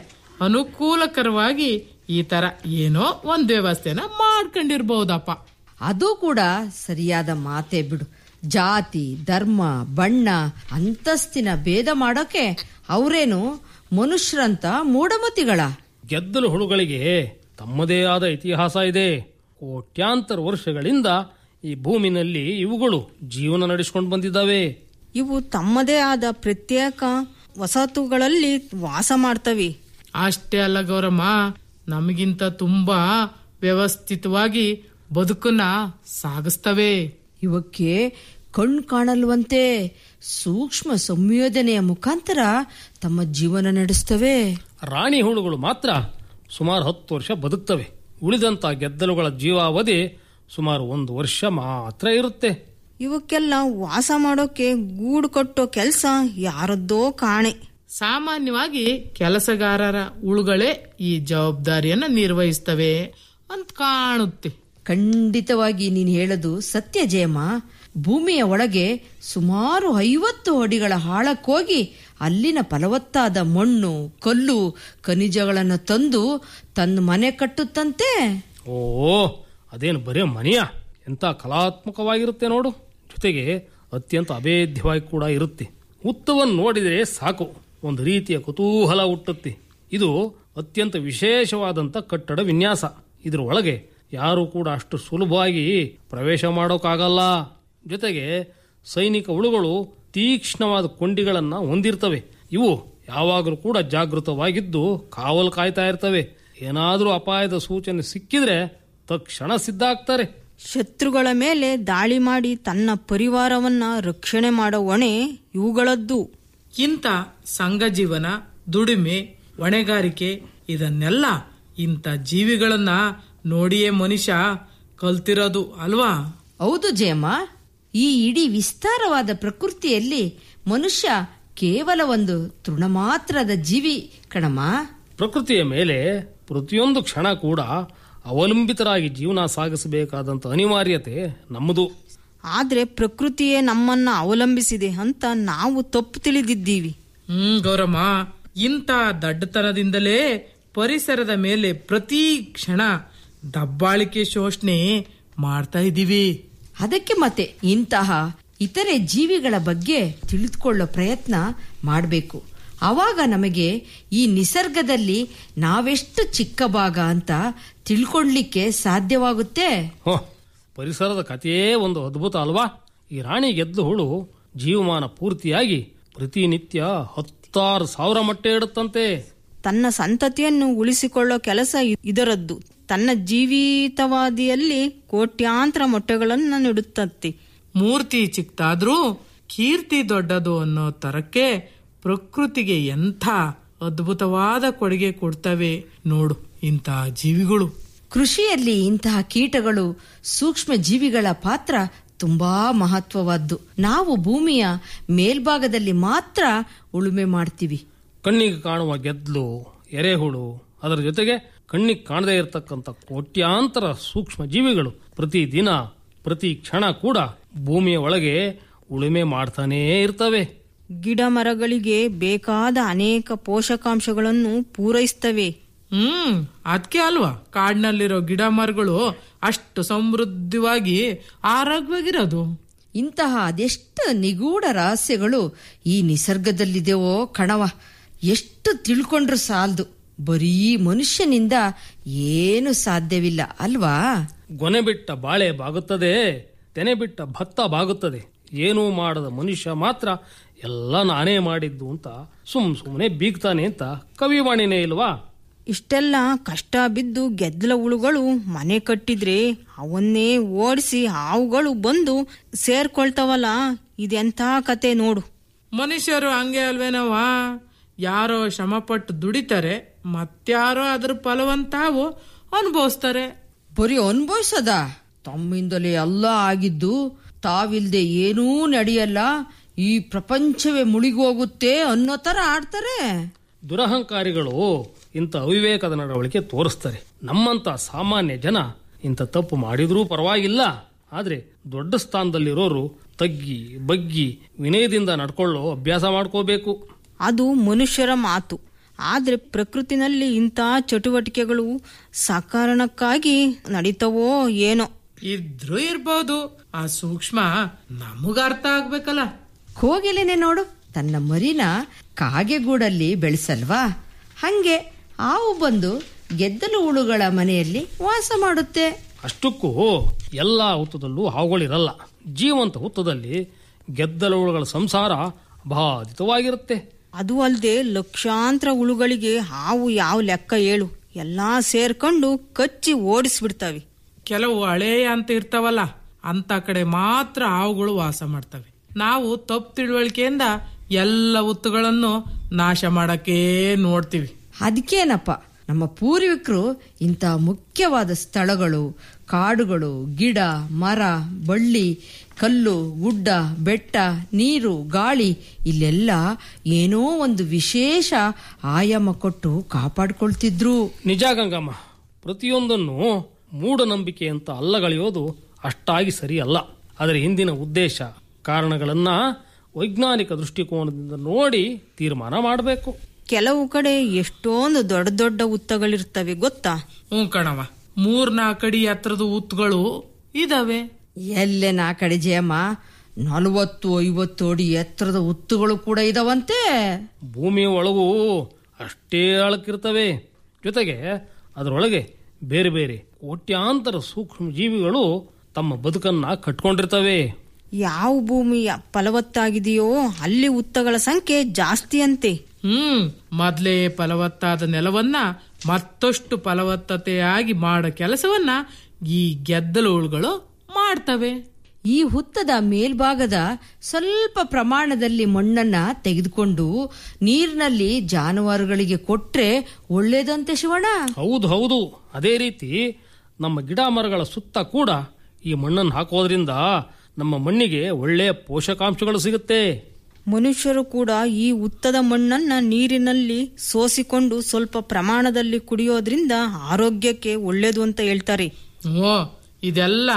Speaker 1: ಅನುಕೂಲಕರವಾಗಿ ಈ ತರ ಏನೋ ಒಂದ್ ವ್ಯವಸ್ಥೆನ ಮಾಡ್ಕೊಂಡಿರ್ಬಹುದಪ್ಪ
Speaker 2: ಅದು ಕೂಡ ಸರಿಯಾದ ಮಾತೇ ಬಿಡು ಜಾತಿ ಧರ್ಮ ಬಣ್ಣ ಅಂತಸ್ತಿನ ಭೇದ ಮಾಡೋಕೆ ಅವರೇನು ಮನುಷ್ಯರಂತ ಮೂಢಮತಿಗಳ
Speaker 3: ಗೆದ್ದಲು ಹುಳುಗಳಿಗೆ ತಮ್ಮದೇ ಆದ ಇತಿಹಾಸ ಇದೆ ಕೋಟ್ಯಾಂತರ ವರ್ಷಗಳಿಂದ ಈ ಭೂಮಿನಲ್ಲಿ ಇವುಗಳು ಜೀವನ ನಡೆಸಿಕೊಂಡು ಬಂದಿದ್ದಾವೆ
Speaker 4: ಇವು ತಮ್ಮದೇ ಆದ ಪ್ರತ್ಯೇಕ ವಸತುಗಳಲ್ಲಿ ವಾಸ ಮಾಡ್ತವೆ
Speaker 1: ಅಷ್ಟೇ ಅಲ್ಲ ಗೌರಮ್ಮ ನಮಗಿಂತ ತುಂಬಾ ವ್ಯವಸ್ಥಿತವಾಗಿ ಬದುಕನ್ನ ಸಾಗಿಸ್ತವೆ
Speaker 2: ಇವಕ್ಕೆ ಕಣ್ಣು ಕಾಣಲ್ವಂತೆ ಸೂಕ್ಷ್ಮ ಸಂಯೋಜನೆಯ ಮುಖಾಂತರ ತಮ್ಮ ಜೀವನ ನಡೆಸ್ತವೆ
Speaker 3: ರಾಣಿ ಹುಳುಗಳು ಮಾತ್ರ ಸುಮಾರು ಹತ್ತು ವರ್ಷ ಬದುಕ್ತವೆ ಉಳಿದಂತ ಗೆದ್ದಲುಗಳ ಜೀವಾವಧಿ ಸುಮಾರು ಒಂದು ವರ್ಷ ಮಾತ್ರ ಇರುತ್ತೆ
Speaker 4: ಇವಕ್ಕೆಲ್ಲ ವಾಸ ಮಾಡೋಕೆ ಗೂಡು ಕಟ್ಟೋ ಕೆಲಸ ಯಾರದ್ದೋ ಕಾಣೆ
Speaker 1: ಸಾಮಾನ್ಯವಾಗಿ ಕೆಲಸಗಾರರ ಉಳುಗಳೇ ಈ ಜವಾಬ್ದಾರಿಯನ್ನ ನಿರ್ವಹಿಸ್ತವೆ ಅಂತ ಕಾಣುತ್ತೆ
Speaker 2: ಖಂಡಿತವಾಗಿ ನೀನು ಹೇಳೋದು ಸತ್ಯ ಜಯಮ್ಮ ಭೂಮಿಯ ಒಳಗೆ ಸುಮಾರು ಐವತ್ತು ಅಡಿಗಳ ಆಳಕ್ಕೋಗಿ ಅಲ್ಲಿನ ಫಲವತ್ತಾದ ಮಣ್ಣು ಕಲ್ಲು ಖನಿಜಗಳನ್ನು ತಂದು ತನ್ನ ಮನೆ ಕಟ್ಟುತ್ತಂತೆ
Speaker 3: ಓ ಅದೇನು ಬರೀ ಮನೆಯ ಎಂತ ಕಲಾತ್ಮಕವಾಗಿರುತ್ತೆ ನೋಡು ಜೊತೆಗೆ ಅತ್ಯಂತ ಅಭೇದ್ಯವಾಗಿ ಕೂಡ ಇರುತ್ತೆ ಹುತ್ತವನ್ನು ನೋಡಿದರೆ ಸಾಕು ಒಂದು ರೀತಿಯ ಕುತೂಹಲ ಹುಟ್ಟುತ್ತೆ ಇದು ಅತ್ಯಂತ ವಿಶೇಷವಾದಂತ ಕಟ್ಟಡ ವಿನ್ಯಾಸ ಇದರ ಒಳಗೆ ಯಾರು ಕೂಡ ಅಷ್ಟು ಸುಲಭವಾಗಿ ಪ್ರವೇಶ ಮಾಡೋಕ್ಕಾಗಲ್ಲ ಜೊತೆಗೆ ಸೈನಿಕ ಹುಳುಗಳು ತೀಕ್ಷ್ಣವಾದ ಕೊಂಡಿಗಳನ್ನ ಹೊಂದಿರ್ತವೆ ಇವು ಯಾವಾಗಲೂ ಕೂಡ ಜಾಗೃತವಾಗಿದ್ದು ಕಾವಲು ಕಾಯ್ತಾ ಇರ್ತವೆ ಏನಾದರೂ ಅಪಾಯದ ಸೂಚನೆ ಸಿಕ್ಕಿದ್ರೆ ತಕ್ಷಣ ಸಿದ್ಧ ಆಗ್ತಾರೆ
Speaker 4: ಶತ್ರುಗಳ ಮೇಲೆ ದಾಳಿ ಮಾಡಿ ತನ್ನ ಪರಿವಾರವನ್ನ ರಕ್ಷಣೆ ಮಾಡೋ ಹೊಣೆ ಇವುಗಳದ್ದು
Speaker 1: ಇಂಥ ಸಂಘ ಜೀವನ ದುಡಿಮೆ ಹೊಣೆಗಾರಿಕೆ ಇದನ್ನೆಲ್ಲ ಇಂಥ ಜೀವಿಗಳನ್ನ ನೋಡಿಯೇ ಮನುಷ್ಯ ಕಲ್ತಿರೋದು ಅಲ್ವಾ
Speaker 2: ಹೌದು ಜಯಮ್ಮ ಈ ಇಡೀ ವಿಸ್ತಾರವಾದ ಪ್ರಕೃತಿಯಲ್ಲಿ ಮನುಷ್ಯ ಕೇವಲ ಒಂದು ತೃಣ ಮಾತ್ರದ ಜೀವಿ ಕಣಮ್ಮ
Speaker 3: ಪ್ರಕೃತಿಯ ಮೇಲೆ ಪ್ರತಿಯೊಂದು ಕ್ಷಣ ಕೂಡ ಅವಲಂಬಿತರಾಗಿ ಜೀವನ ಸಾಗಿಸಬೇಕಾದಂತ ಅನಿವಾರ್ಯತೆ ನಮ್ಮದು
Speaker 4: ಆದ್ರೆ ಪ್ರಕೃತಿಯೇ ನಮ್ಮನ್ನ ಅವಲಂಬಿಸಿದೆ ಅಂತ ನಾವು ತಪ್ಪು ತಿಳಿದಿದ್ದೀವಿ
Speaker 1: ಹ್ಮ್ ಗೌರಮ್ಮ ಇಂಥ ದಡ್ಡತನದಿಂದಲೇ ಪರಿಸರದ ಮೇಲೆ ಪ್ರತಿ ಕ್ಷಣ ದಬ್ಬಾಳಿಕೆ ಶೋಷಣೆ ಮಾಡ್ತಾ ಇದ್ದೀವಿ
Speaker 2: ಅದಕ್ಕೆ ಮತ್ತೆ ಇಂತಹ ಇತರೆ ಜೀವಿಗಳ ಬಗ್ಗೆ ತಿಳಿದುಕೊಳ್ಳೋ ಪ್ರಯತ್ನ ಮಾಡಬೇಕು ಆವಾಗ ನಮಗೆ ಈ ನಿಸರ್ಗದಲ್ಲಿ ನಾವೆಷ್ಟು ಚಿಕ್ಕ ಭಾಗ ಅಂತ ತಿಳ್ಕೊಳ್ಳಿಕ್ಕೆ ಸಾಧ್ಯವಾಗುತ್ತೆ
Speaker 3: ಹೋ ಪರಿಸರದ ಕಥೆಯೇ ಒಂದು ಅದ್ಭುತ ಅಲ್ವಾ ಈ ರಾಣಿ ಗೆದ್ದು ಹುಳು ಜೀವಮಾನ ಪೂರ್ತಿಯಾಗಿ ಪ್ರತಿನಿತ್ಯ ಹತ್ತಾರು ಸಾವಿರ ಮೊಟ್ಟೆ ಇಡುತ್ತಂತೆ
Speaker 4: ತನ್ನ ಸಂತತಿಯನ್ನು ಉಳಿಸಿಕೊಳ್ಳೋ ಕೆಲಸ ಇ- ಇದರದ್ದು ತನ್ನ ಜೀವಿತವಾದಿಯಲ್ಲಿ ಕೋಟ್ಯಾಂತರ ಮೊಟ್ಟೆಗಳನ್ನು ನೀಡುತ್ತಂತೆ
Speaker 1: ಮೂರ್ತಿ ಚಿಕ್ಕದಾದ್ರೂ ಕೀರ್ತಿ ದೊಡ್ಡದು ಅನ್ನೋ ತರಕ್ಕೆ ಪ್ರಕೃತಿಗೆ ಎಂಥ ಅದ್ಭುತವಾದ ಕೊಡುಗೆ ಕೊಡ್ತವೆ ನೋಡು ಇಂಥ ಜೀವಿಗಳು
Speaker 2: ಕೃಷಿಯಲ್ಲಿ ಇಂತಹ ಕೀಟಗಳು ಸೂಕ್ಷ್ಮ ಜೀವಿಗಳ ಪಾತ್ರ ತುಂಬಾ ಮಹತ್ವವಾದ್ದು ನಾವು ಭೂಮಿಯ ಮೇಲ್ಭಾಗದಲ್ಲಿ ಮಾತ್ರ ಉಳುಮೆ ಮಾಡ್ತೀವಿ
Speaker 3: ಕಣ್ಣಿಗೆ ಕಾಣುವ ಗೆದ್ಲು ಎರೆಹುಳು ಅದರ ಜೊತೆಗೆ ಕಣ್ಣಿಗೆ ಕಾಣದೇ ಇರತಕ್ಕಂಥ ಕೋಟ್ಯಾಂತರ ಸೂಕ್ಷ್ಮ ಜೀವಿಗಳು ಪ್ರತಿ ದಿನ ಪ್ರತಿ ಕ್ಷಣ ಕೂಡ ಭೂಮಿಯ ಒಳಗೆ ಉಳುಮೆ ಮಾಡ್ತಾನೇ ಇರ್ತವೆ
Speaker 4: ಗಿಡ ಮರಗಳಿಗೆ ಬೇಕಾದ ಅನೇಕ ಪೋಷಕಾಂಶಗಳನ್ನು ಪೂರೈಸ್ತವೆ
Speaker 1: ಹ್ಮ್ ಅದಕ್ಕೆ ಅಲ್ವಾ ಕಾಡಿನಲ್ಲಿರೋ ಗಿಡ ಮರಗಳು ಅಷ್ಟು ಸಮೃದ್ಧವಾಗಿ ಆರೋಗ್ಯವಾಗಿರೋದು
Speaker 2: ಇಂತಹ ಅದೆಷ್ಟು ನಿಗೂಢ ರಹಸ್ಯಗಳು ಈ ನಿಸರ್ಗದಲ್ಲಿದೆವೋ ಕಣವ ಎಷ್ಟು ತಿಳ್ಕೊಂಡ್ರು ಸಾಲ್ದು ಬರೀ ಮನುಷ್ಯನಿಂದ ಏನು ಸಾಧ್ಯವಿಲ್ಲ ಅಲ್ವಾ
Speaker 3: ಗೊನೆ ಬಿಟ್ಟ ಬಾಳೆ ಬಾಗುತ್ತದೆ ತೆನೆ ಬಿಟ್ಟ ಭತ್ತ ಬಾಗುತ್ತದೆ ಏನೂ ಮಾಡದ ಮನುಷ್ಯ ಮಾತ್ರ ಎಲ್ಲ ನಾನೇ ಮಾಡಿದ್ದು ಅಂತ ಸುಮ್ ಸುಮ್ಮನೆ ಬೀಗ್ತಾನೆ ಅಂತ ಕವಿವಾಣಿನೇ ಇಲ್ವಾ
Speaker 4: ಇಷ್ಟೆಲ್ಲ ಕಷ್ಟ ಬಿದ್ದು ಗೆದ್ದಲ ಹುಳುಗಳು ಮನೆ ಕಟ್ಟಿದ್ರೆ ಅವನ್ನೇ ಓಡಿಸಿ ಹಾವುಗಳು ಬಂದು ಸೇರ್ಕೊಳ್ತಾವಲ್ಲ ಇದೆಂಥ ಕತೆ ನೋಡು
Speaker 1: ಮನುಷ್ಯರು ಹಂಗೆ ಅಲ್ವೇನವ ಯಾರೋ ಶ್ರಮಪಟ್ಟು ದುಡಿತಾರೆ ಮತ್ಯಾರೋ ಅದ್ರ ಫಲವಂತಾವು ಅನುಭವಿಸ್ತಾರೆ
Speaker 2: ಬರೀ ಅನ್ಭವಿಸದ ತಮ್ಮಿಂದಲೇ ಎಲ್ಲ ಆಗಿದ್ದು ತಾವಿಲ್ದೆ ಏನೂ ನಡೆಯಲ್ಲ ಈ ಪ್ರಪಂಚವೇ ಮುಳುಗೋಗುತ್ತೆ ಅನ್ನೋ ತರ ಆಡ್ತಾರೆ
Speaker 3: ದುರಹಂಕಾರಿಗಳು ಇಂಥ ಅವಿವೇಕದ ನಡವಳಿಕೆ ತೋರಿಸ್ತಾರೆ ನಮ್ಮಂತ ಸಾಮಾನ್ಯ ಜನ ಇಂಥ ತಪ್ಪು ಮಾಡಿದ್ರೂ ಪರವಾಗಿಲ್ಲ ಆದ್ರೆ ದೊಡ್ಡ ಸ್ಥಾನದಲ್ಲಿರೋರು ತಗ್ಗಿ ಬಗ್ಗಿ ವಿನಯದಿಂದ ನಡ್ಕೊಳ್ಳೋ ಅಭ್ಯಾಸ ಮಾಡ್ಕೋಬೇಕು
Speaker 4: ಅದು ಮನುಷ್ಯರ ಮಾತು ಆದ್ರೆ ಪ್ರಕೃತಿನಲ್ಲಿ ಇಂಥ ಚಟುವಟಿಕೆಗಳು ಸಕಾರಣಕ್ಕಾಗಿ ನಡೀತವೋ ಏನೋ
Speaker 1: ಇದ್ರೂ ಇರ್ಬೋದು ಆ ಸೂಕ್ಷ್ಮ ನಮಗ ಅರ್ಥ ಆಗ್ಬೇಕಲ್ಲ
Speaker 2: ಕೋಗಿಲೆನೆ ನೋಡು ತನ್ನ ಮರಿನ ಕಾಗೆಗೂಡಲ್ಲಿ ಬೆಳೆಸಲ್ವಾ ಹಂಗೆ ಹಾವು ಬಂದು ಗೆದ್ದಲು ಹುಳುಗಳ ಮನೆಯಲ್ಲಿ ವಾಸ ಮಾಡುತ್ತೆ
Speaker 3: ಅಷ್ಟಕ್ಕೂ ಎಲ್ಲ ಹುತ್ತದಲ್ಲೂ ಹಾವುಗಳಿರಲ್ಲ ಜೀವಂತ ಹುತ್ತದಲ್ಲಿ ಗೆದ್ದಲುಗಳ ಸಂಸಾರ ಬಾಧಿತವಾಗಿರುತ್ತೆ
Speaker 4: ಅದು ಅಲ್ಲದೆ ಲಕ್ಷಾಂತರ ಹುಳುಗಳಿಗೆ ಹಾವು ಯಾವ ಲೆಕ್ಕ ಹೇಳು ಎಲ್ಲಾ ಸೇರ್ಕೊಂಡು ಕಚ್ಚಿ ಓಡಿಸ್ಬಿಡ್ತಾವೆ
Speaker 1: ಕೆಲವು ಹಳೆಯ ಅಂತ ಇರ್ತಾವಲ್ಲ ಅಂತ ಕಡೆ ಮಾತ್ರ ಹಾವುಗಳು ವಾಸ ಮಾಡ್ತವೆ ನಾವು ತಪ್ಪು ತಿಳುವಳಿಕೆಯಿಂದ ಎಲ್ಲ ಉತ್ತುಗಳನ್ನು ನಾಶ ಮಾಡಕ್ಕೆ ನೋಡ್ತೀವಿ
Speaker 2: ಅದಕ್ಕೇನಪ್ಪ ನಮ್ಮ ಪೂರ್ವಿಕರು ಇಂಥ ಮುಖ್ಯವಾದ ಸ್ಥಳಗಳು ಕಾಡುಗಳು ಗಿಡ ಮರ ಬಳ್ಳಿ ಕಲ್ಲು ಗುಡ್ಡ ಬೆಟ್ಟ ನೀರು ಗಾಳಿ ಇಲ್ಲೆಲ್ಲ ಏನೋ ಒಂದು ವಿಶೇಷ ಆಯಾಮ ಕೊಟ್ಟು ಕಾಪಾಡ್ಕೊಳ್ತಿದ್ರು
Speaker 3: ನಿಜ ಗಂಗಮ್ಮ ಪ್ರತಿಯೊಂದನ್ನು ಮೂಢನಂಬಿಕೆ ಅಂತ ಅಲ್ಲಗಳೆಯೋದು ಅಷ್ಟಾಗಿ ಸರಿಯಲ್ಲ ಅದರ ಹಿಂದಿನ ಉದ್ದೇಶ ಕಾರಣಗಳನ್ನ ವೈಜ್ಞಾನಿಕ ದೃಷ್ಟಿಕೋನದಿಂದ ನೋಡಿ ತೀರ್ಮಾನ ಮಾಡಬೇಕು
Speaker 4: ಕೆಲವು ಕಡೆ ಎಷ್ಟೊಂದು ದೊಡ್ಡ ದೊಡ್ಡ ಉತ್ತಗಳಿರ್ತವೆ ಗೊತ್ತಾ
Speaker 1: ಹ್ಞೂ ಕಣವ ಮೂರ್ನಾಲ್ಕು ಅಡಿ ಎತ್ತರದ ಉತ್ತುಗಳು ಇದಾವೆ
Speaker 2: ಎಲ್ಲೆ ನಾ ಕಡೆ ಜಯಮ್ಮ ನಲವತ್ತು ಐವತ್ತು ಅಡಿ ಎತ್ತರದ ಉತ್ತುಗಳು ಕೂಡ ಇದಾವಂತೆ
Speaker 3: ಭೂಮಿಯ ಒಳಗೂ ಅಷ್ಟೇ ಆಳಕ್ಕಿರ್ತವೆ ಜೊತೆಗೆ ಅದರೊಳಗೆ ಬೇರೆ ಬೇರೆ ಕೋಟ್ಯಾಂತರ ಸೂಕ್ಷ್ಮ ಜೀವಿಗಳು ತಮ್ಮ ಬದುಕನ್ನ ಕಟ್ಕೊಂಡಿರ್ತವೆ
Speaker 4: ಯಾವ ಭೂಮಿ ಫಲವತ್ತಾಗಿದೆಯೋ ಅಲ್ಲಿ ಉತ್ತಗಳ ಸಂಖ್ಯೆ ಜಾಸ್ತಿ ಅಂತೆ
Speaker 1: ಹ್ಮ್ ಮೊದ್ಲೇ ಫಲವತ್ತಾದ ನೆಲವನ್ನ ಮತ್ತಷ್ಟು ಫಲವತ್ತತೆಯಾಗಿ ಮಾಡೋ ಕೆಲಸವನ್ನ ಈ ಗೆದ್ದಲುಗಳು ಮಾಡ್ತವೆ
Speaker 2: ಈ ಹುತ್ತದ ಮೇಲ್ಭಾಗದ ಸ್ವಲ್ಪ ಪ್ರಮಾಣದಲ್ಲಿ ಮಣ್ಣನ್ನ ತೆಗೆದುಕೊಂಡು ನೀರಿನಲ್ಲಿ ಜಾನುವಾರುಗಳಿಗೆ ಕೊಟ್ರೆ ಒಳ್ಳೇದಂತೆ ಶಿವಣ್ಣ
Speaker 3: ಹೌದು ಹೌದು ಅದೇ ರೀತಿ ನಮ್ಮ ಗಿಡ ಮರಗಳ ಸುತ್ತ ಕೂಡ ಈ ಮಣ್ಣನ್ನು ಹಾಕೋದ್ರಿಂದ ನಮ್ಮ ಮಣ್ಣಿಗೆ ಒಳ್ಳೆಯ ಪೋಷಕಾಂಶಗಳು ಸಿಗುತ್ತೆ
Speaker 4: ಮನುಷ್ಯರು ಕೂಡ ಈ ಉತ್ತದ ಮಣ್ಣನ್ನ ನೀರಿನಲ್ಲಿ ಸೋಸಿಕೊಂಡು ಸ್ವಲ್ಪ ಪ್ರಮಾಣದಲ್ಲಿ ಕುಡಿಯೋದ್ರಿಂದ ಆರೋಗ್ಯಕ್ಕೆ ಒಳ್ಳೇದು ಅಂತ ಹೇಳ್ತಾರೆ
Speaker 1: ಓ ಇದೆಲ್ಲ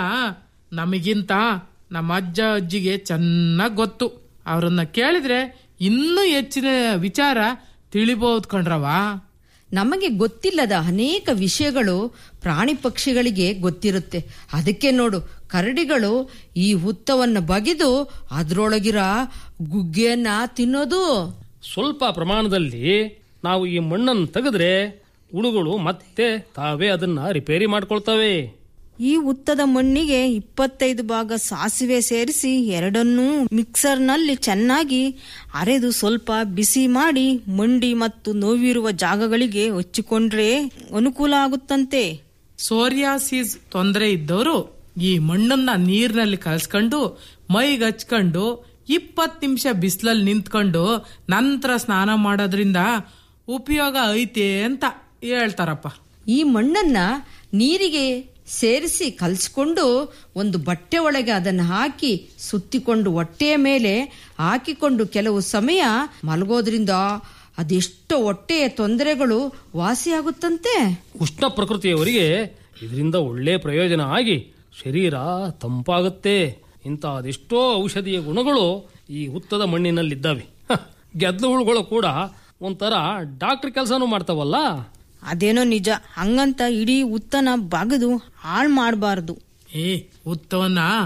Speaker 1: ನಮಗಿಂತ ನಮ್ಮ ಅಜ್ಜ ಅಜ್ಜಿಗೆ ಚೆನ್ನಾಗ್ ಗೊತ್ತು ಅವ್ರನ್ನ ಕೇಳಿದ್ರೆ ಇನ್ನೂ ಹೆಚ್ಚಿನ ವಿಚಾರ ತಿಳಿಬಹುದು ಕಣ್ರವಾ
Speaker 2: ನಮಗೆ ಗೊತ್ತಿಲ್ಲದ ಅನೇಕ ವಿಷಯಗಳು ಪ್ರಾಣಿ ಪಕ್ಷಿಗಳಿಗೆ ಗೊತ್ತಿರುತ್ತೆ ಅದಕ್ಕೆ ನೋಡು ಕರಡಿಗಳು ಈ ಹುತ್ತವನ್ನು ಬಗೆದು ಅದ್ರೊಳಗಿರ ಗುಗ್ಗೆಯನ್ನ ತಿನ್ನೋದು
Speaker 3: ಸ್ವಲ್ಪ ಪ್ರಮಾಣದಲ್ಲಿ ನಾವು ಈ ಮಣ್ಣನ್ನು ತೆಗೆದ್ರೆ ಹುಳುಗಳು ಮತ್ತೆ ತಾವೇ ಅದನ್ನ ರಿಪೇರಿ ಮಾಡ್ಕೊಳ್ತವೆ
Speaker 4: ಈ ಉತ್ತದ ಮಣ್ಣಿಗೆ ಇಪ್ಪತ್ತೈದು ಭಾಗ ಸಾಸಿವೆ ಸೇರಿಸಿ ಎರಡನ್ನೂ ಮಿಕ್ಸರ್ನಲ್ಲಿ ಚೆನ್ನಾಗಿ ಅರೆದು ಸ್ವಲ್ಪ ಬಿಸಿ ಮಾಡಿ ಮಂಡಿ ಮತ್ತು ನೋವಿರುವ ಜಾಗಗಳಿಗೆ ಹಚ್ಚಿಕೊಂಡ್ರೆ ಅನುಕೂಲ ಆಗುತ್ತಂತೆ
Speaker 1: ಸೋರಿಯಾಸಿಸ್ ತೊಂದರೆ ಇದ್ದವರು ಈ ಮಣ್ಣನ್ನ ನೀರಿನಲ್ಲಿ ಕಲ್ಸ್ಕೊಂಡು ಮೈಗೆ ಹಚ್ಕೊಂಡು ಇಪ್ಪತ್ತು ನಿಮಿಷ ಬಿಸಿಲಲ್ಲಿ ನಿಂತ್ಕೊಂಡು ನಂತರ ಸ್ನಾನ ಮಾಡೋದ್ರಿಂದ ಉಪಯೋಗ ಐತೆ ಅಂತ ಹೇಳ್ತಾರಪ್ಪ
Speaker 2: ಈ ಮಣ್ಣನ್ನ ನೀರಿಗೆ ಸೇರಿಸಿ ಕಲಸ್ಕೊಂಡು ಒಂದು ಬಟ್ಟೆ ಒಳಗೆ ಅದನ್ನು ಹಾಕಿ ಸುತ್ತಿಕೊಂಡು ಹೊಟ್ಟೆಯ ಮೇಲೆ ಹಾಕಿಕೊಂಡು ಕೆಲವು ಸಮಯ ಮಲಗೋದ್ರಿಂದ ಅದೆಷ್ಟೋ ಹೊಟ್ಟೆಯ ತೊಂದರೆಗಳು ವಾಸಿಯಾಗುತ್ತಂತೆ
Speaker 3: ಉಷ್ಣ ಪ್ರಕೃತಿಯವರಿಗೆ ಇದರಿಂದ ಒಳ್ಳೆ ಪ್ರಯೋಜನ ಆಗಿ ಶರೀರ ತಂಪಾಗುತ್ತೆ ಇಂಥ ಅದೆಷ್ಟೋ ಔಷಧೀಯ ಗುಣಗಳು ಈ ಹುತ್ತದ ಮಣ್ಣಿನಲ್ಲಿದ್ದಾವೆ ಹ, ಗೆದ್ದ ಹುಳುಗಳು ಕೂಡ ಒಂಥರ ಡಾಕ್ಟರ್ ಕೆಲಸನೂ ಮಾಡ್ತಾವಲ್ಲ
Speaker 4: ಅದೇನೋ ನಿಜ ಹಂಗಂತ ಇಡೀ ಉತ್ತನ ಬಗದು ಹಾಳು ಮಾಡಬಾರ್ದು
Speaker 1: ಏ ಉತ್ತವನ್ನ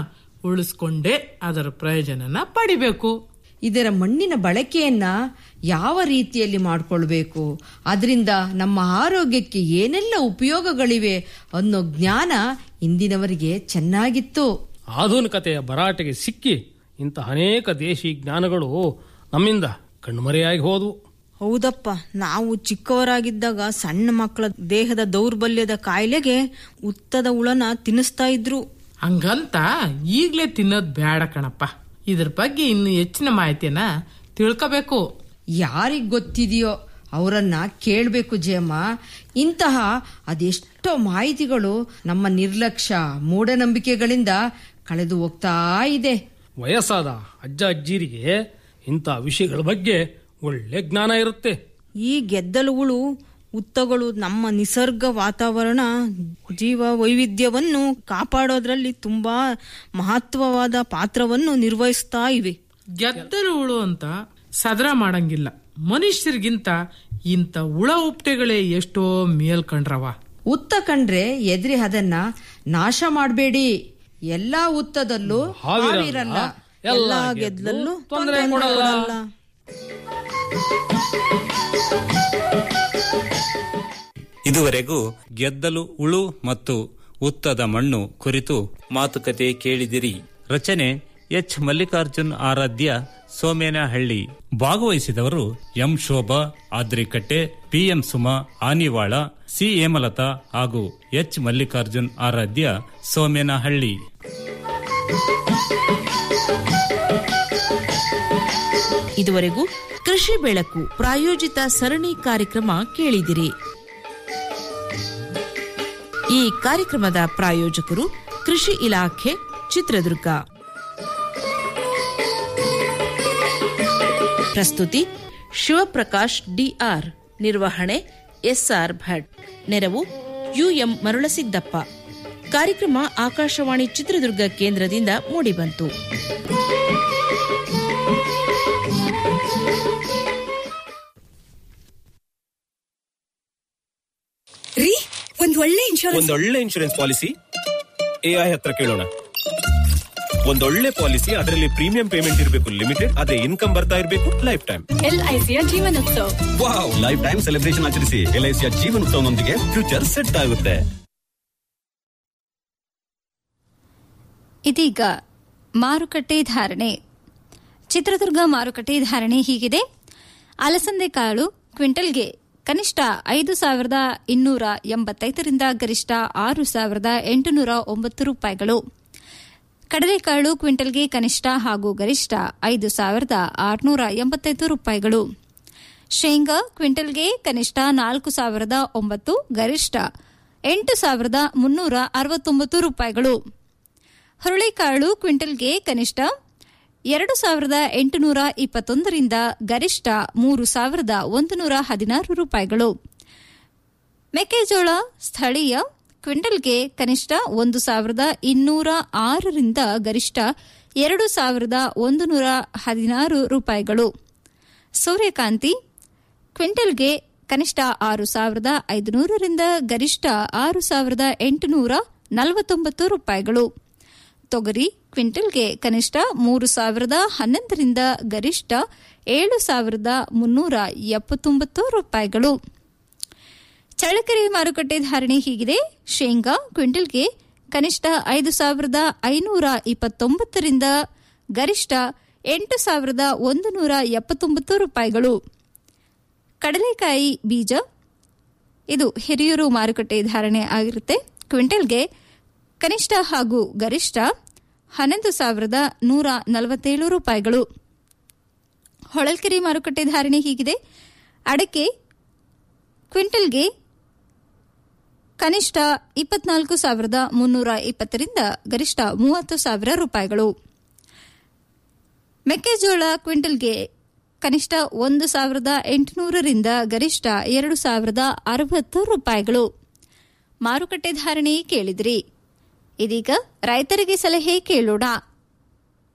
Speaker 1: ಉಳಿಸ್ಕೊಂಡೇ ಅದರ ಪ್ರಯೋಜನನ ಪಡಿಬೇಕು
Speaker 2: ಇದರ ಮಣ್ಣಿನ ಬಳಕೆಯನ್ನ ಯಾವ ರೀತಿಯಲ್ಲಿ ಮಾಡಿಕೊಳ್ಬೇಕು ಅದರಿಂದ ನಮ್ಮ ಆರೋಗ್ಯಕ್ಕೆ ಏನೆಲ್ಲ ಉಪಯೋಗಗಳಿವೆ ಅನ್ನೋ ಜ್ಞಾನ ಇಂದಿನವರಿಗೆ ಚೆನ್ನಾಗಿತ್ತು
Speaker 3: ಆಧುನಿಕತೆಯ ಭರಾಟೆಗೆ ಸಿಕ್ಕಿ ಇಂಥ ಅನೇಕ ದೇಶಿ ಜ್ಞಾನಗಳು ನಮ್ಮಿಂದ ಕಣ್ಮರೆಯಾಗಿ ಹೋದವು
Speaker 4: ಹೌದಪ್ಪ ನಾವು ಚಿಕ್ಕವರಾಗಿದ್ದಾಗ ಸಣ್ಣ ಮಕ್ಕಳ ದೇಹದ ದೌರ್ಬಲ್ಯದ ಕಾಯಿಲೆಗೆ ಉತ್ತದ ಹುಳನ ತಿನ್ನಿಸ್ತಾ ಇದ್ರು
Speaker 1: ಹಂಗಂತ ಈಗ್ಲೇ ತಿನ್ನೋದ್ ಬೇಡ ಕಣಪ್ಪ ಇದ್ರ ಬಗ್ಗೆ ಇನ್ನು ಹೆಚ್ಚಿನ ಮಾಹಿತಿಯನ್ನ ತಿಳ್ಕೋಬೇಕು
Speaker 2: ಯಾರಿಗ್ ಗೊತ್ತಿದೆಯೋ ಅವರನ್ನ ಕೇಳಬೇಕು ಜಯಮ್ಮ ಇಂತಹ ಅದೆಷ್ಟೋ ಮಾಹಿತಿಗಳು ನಮ್ಮ ನಿರ್ಲಕ್ಷ್ಯ ಮೂಢನಂಬಿಕೆಗಳಿಂದ ಕಳೆದು ಹೋಗ್ತಾ ಇದೆ
Speaker 3: ವಯಸ್ಸಾದ ಅಜ್ಜ ಅಜ್ಜಿರಿಗೆ ಇಂಥ ವಿಷಯಗಳ ಬಗ್ಗೆ ಒಳ್ಳೆ ಜ್ಞಾನ ಇರುತ್ತೆ
Speaker 4: ಈ ಗೆದ್ದಲುಗಳು ಉತ್ತಗಳು ನಮ್ಮ ನಿಸರ್ಗ ವಾತಾವರಣ ಜೀವ ವೈವಿಧ್ಯವನ್ನು ಕಾಪಾಡೋದ್ರಲ್ಲಿ ತುಂಬಾ ಮಹತ್ವವಾದ ಪಾತ್ರವನ್ನು ನಿರ್ವಹಿಸ್ತಾ ಇವೆ
Speaker 1: ಗೆದ್ದಲು ಹುಳು ಅಂತ ಸದರ ಮಾಡಂಗಿಲ್ಲ ಮನುಷ್ಯರಿಗಿಂತ ಇಂಥ ಹುಳ ಉಪ್ಟೆಗಳೇ ಎಷ್ಟೋ ಮೇಲ್ ಕಂಡ್ರವ
Speaker 2: ಉತ್ತ ಕಂಡ್ರೆ ಎದ್ರಿ ಅದನ್ನ ನಾಶ ಮಾಡಬೇಡಿ ಎಲ್ಲಾ ಉತ್ತದಲ್ಲೂ ಹಾವಿರಲ್ಲ
Speaker 4: ಎಲ್ಲಾ ಗೆದ್ದಲಲ್ಲೂ ತೊಂದರೆ ಕೊಡಲ್ಲ
Speaker 5: ಇದುವರೆಗೂ ಗೆದ್ದಲು ಉಳು ಮತ್ತು ಉತ್ತದ ಮಣ್ಣು ಕುರಿತು ಮಾತುಕತೆ ಕೇಳಿದಿರಿ ರಚನೆ ಎಚ್ ಮಲ್ಲಿಕಾರ್ಜುನ್ ಆರಾಧ್ಯ ಸೋಮೇನಹಳ್ಳಿ ಭಾಗವಹಿಸಿದವರು M Shobha Adrikatte PM Suma Anivala C Hemalatha ಹಾಗೂ ಎಚ್ ಮಲ್ಲಿಕಾರ್ಜುನ್ ಆರಾಧ್ಯ ಸೋಮೇನಹಳ್ಳಿ
Speaker 6: ಇದುವರೆಗೂ ಕೃಷಿ ಬೆಳಕು ಪ್ರಾಯೋಜಿತ ಸರಣಿ ಕಾರ್ಯಕ್ರಮ ಕೇಳಿದಿರಿ ಈ ಕಾರ್ಯಕ್ರಮದ ಪ್ರಾಯೋಜಕರು ಕೃಷಿ ಇಲಾಖೆ ಚಿತ್ರದುರ್ಗ ಪ್ರಸ್ತುತಿ ಶಿವಪ್ರಕಾಶ್ ಡಿಆರ್ ನಿರ್ವಹಣೆ ಎಸ್ಆರ್ ಭಟ್ ನೆರವು ಯುಎಂ ಮರುಳಸಿದ್ದಪ್ಪ ಕಾರ್ಯಕ್ರಮ ಆಕಾಶವಾಣಿ ಚಿತ್ರದುರ್ಗ ಕೇಂದ್ರದಿಂದ ಮೂಡಿಬಂತು
Speaker 7: ರೀ ಒಂದ್ ಒಳ್ಳೆ ಇನ್ಶೂರೆನ್ಸ್
Speaker 8: ಒಂದೊಳ್ಳೆ ಇನ್ಶೂರೆನ್ಸ್ ಪಾಲಿಸಿ ಎಐ ಹತ್ರ ಕೇಳೋಣ ಒಂದೊಳ್ಳೆ ಪಾಲಿಸಿ ಅದರಲ್ಲಿ ಪ್ರೀಮಿಯಂ ಪೇಮೆಂಟ್ ಇರಬೇಕು ಲಿಮಿಟೆಡ್ ಅದೇ ಇನ್ಕಮ್ ಬರ್ತಾ ಇರಬೇಕು ಲೈಫ್ ಟೈಮ್
Speaker 7: ಎಲ್ಐಸಿಯ Jeevanotsava
Speaker 8: wow life time celebration ಆಚರಿಸಿ ಎಲ್ಐಸಿಯ ಜೀವನೋತ್ಸವನೊಂದಿಗೆ ಫ್ಯೂಚರ್ ಸೆಟ್ ಆಗುತ್ತೆ
Speaker 9: ಇದೀಗ ಮಾರುಕಟ್ಟೆ ಧಾರಣೆ ಚಿತ್ರದುರ್ಗ ಮಾರುಕಟ್ಟೆ ಧಾರಣೆ ಹೀಗಿದೆ ಅಲಸಂದೆ ಕಾಳು ಕ್ವಿಂಟಲ್ಗೆ ಕನಿಷ್ಠ ಐದು ಸಾವಿರದ ಇನ್ನೂರ ಎಂಬತ್ತೈದರಿಂದ ಗರಿಷ್ಠ ಆರು ಸಾವಿರದ ಎಂಟುನೂರ ಒಂಬತ್ತು ರೂಪಾಯಿಗಳು ಕಡಲೆಕಾಳು ಕ್ವಿಂಟಲ್ಗೆ ಕನಿಷ್ಠ ಹಾಗೂ ಗರಿಷ್ಠ ಐದು ಸಾವಿರದ ಆರುನೂರ ಎಂಬತ್ತೈದು ರೂಪಾಯಿಗಳು ಶೇಂಗಾ ಕ್ವಿಂಟಲ್ಗೆ ಕನಿಷ್ಠ ನಾಲ್ಕು ಸಾವಿರದ ಒಂಬತ್ತು ಗರಿಷ್ಠ ಎಂಟು ಸಾವಿರದ ಮುನ್ನೂರ ಅರವತ್ತೊಂಬತ್ತು ರೂಪಾಯಿಗಳು ಹುರುಳಿಕಾಳು ಕ್ವಿಂಟಲ್ಗೆ ಕನಿಷ್ಠ ಎರಡು ಸಾವಿರದ ಎಂಟುನೂರ ಇಪ್ಪತ್ತೊಂದರಿಂದ ಗರಿಷ್ಠ ಮೂರು ಸಾವಿರದ ಒಂದು ನೂರ ಹದಿನಾರು ರೂಪಾಯಿಗಳು ಮೆಕ್ಕೆಜೋಳ ಸ್ಥಳೀಯ ಕ್ವಿಂಟಲ್ಗೆ ಕನಿಷ್ಠ ಒಂದು ಸಾವಿರದ ಇನ್ನೂರ ಆರರಿಂದ ಗರಿಷ್ಠ ಎರಡು ಸಾವಿರದ ಒಂದು ನೂರ ಹದಿನಾರು ರೂಪಾಯಿಗಳು ಸೂರ್ಯಕಾಂತಿ ಕ್ವಿಂಟಲ್ಗೆ ಕನಿಷ್ಠ ಆರು ಸಾವಿರದ ಐದುನೂರರಿಂದ ಗರಿಷ್ಠ ಆರು ಸಾವಿರದ ಎಂಟುನೂರ ನಲವತ್ತೊಂಬತ್ತು ರೂಪಾಯಿಗಳು ತೊಗರಿ ಕ್ವಿಂಟಲ್ಗೆ ಕನಿಷ್ಠ ಮೂರು ಸಾವಿರದ ಹನ್ನೊಂದರಿಂದ ಗರಿಷ್ಠ ಏಳು ಸಾವಿರದ ಮುನ್ನೂರ ಎಪ್ಪತ್ತೊಂಬತ್ತು ರೂಪಾಯಿಗಳು ಚಳ್ಳಕೆರೆ ಮಾರುಕಟ್ಟೆ ಧಾರಣೆ ಹೀಗಿದೆ ಶೇಂಗಾ ಕ್ವಿಂಟಲ್ಗೆ ಕನಿಷ್ಠ ಐದು ಸಾವಿರದ ಐನೂರ ಇಪ್ಪತ್ತೊಂಬತ್ತರಿಂದ ಗರಿಷ್ಠ ಎಂಟು ಸಾವಿರದ ಒಂದು ನೂರ ಎಪ್ಪತ್ತೊಂಬತ್ತು ರೂಪಾಯಿಗಳು ಕಡಲೆಕಾಯಿ ಬೀಜ ಇದು ಹಿರಿಯೂರು ಮಾರುಕಟ್ಟೆ ಧಾರಣೆ ಆಗಿರುತ್ತೆ ಕ್ವಿಂಟಲ್ಗೆ ಕನಿಷ್ಠ ಹಾಗೂ ಗರಿಷ್ಠ ಹನ್ನೊಂದು ಸಾವಿರದ ನೂರ ನಲವತ್ತೇಳು ರೂಪಾಯಿಗಳು ಹೊಳಲ್ಕೆರೆ ಮಾರುಕಟ್ಟೆ ಧಾರಣೆ ಹೀಗಿದೆ ಅಡಕೆ ಕ್ವಿಂಟಲ್ಗೆ ಕನಿಷ್ಠ ಇಪ್ಪತ್ನಾಲ್ಕು ಸಾವಿರದ ಮುನ್ನೂರ ಇಪ್ಪತ್ತರಿಂದ ಗರಿಷ್ಠ ಮೂವತ್ತು ಸಾವಿರ ರೂಪಾಯಿಗಳು ಮೆಕ್ಕೆಜೋಳ ಕ್ವಿಂಟಲ್ಗೆ ಕನಿಷ್ಠ ಒಂದು ಸಾವಿರದ ಎಂಟುನೂರರಿಂದ ಗರಿಷ್ಠ ಎರಡು ಸಾವಿರದ ಅರವತ್ತು ರೂಪಾಯಿಗಳು ಮಾರುಕಟ್ಟೆ ಧಾರಣೆ ಕೇಳಿದ್ರಿ ಇದೀಗ ರೈತರಿಗೆ ಸಲಹೆ ಕೇಳೋಣ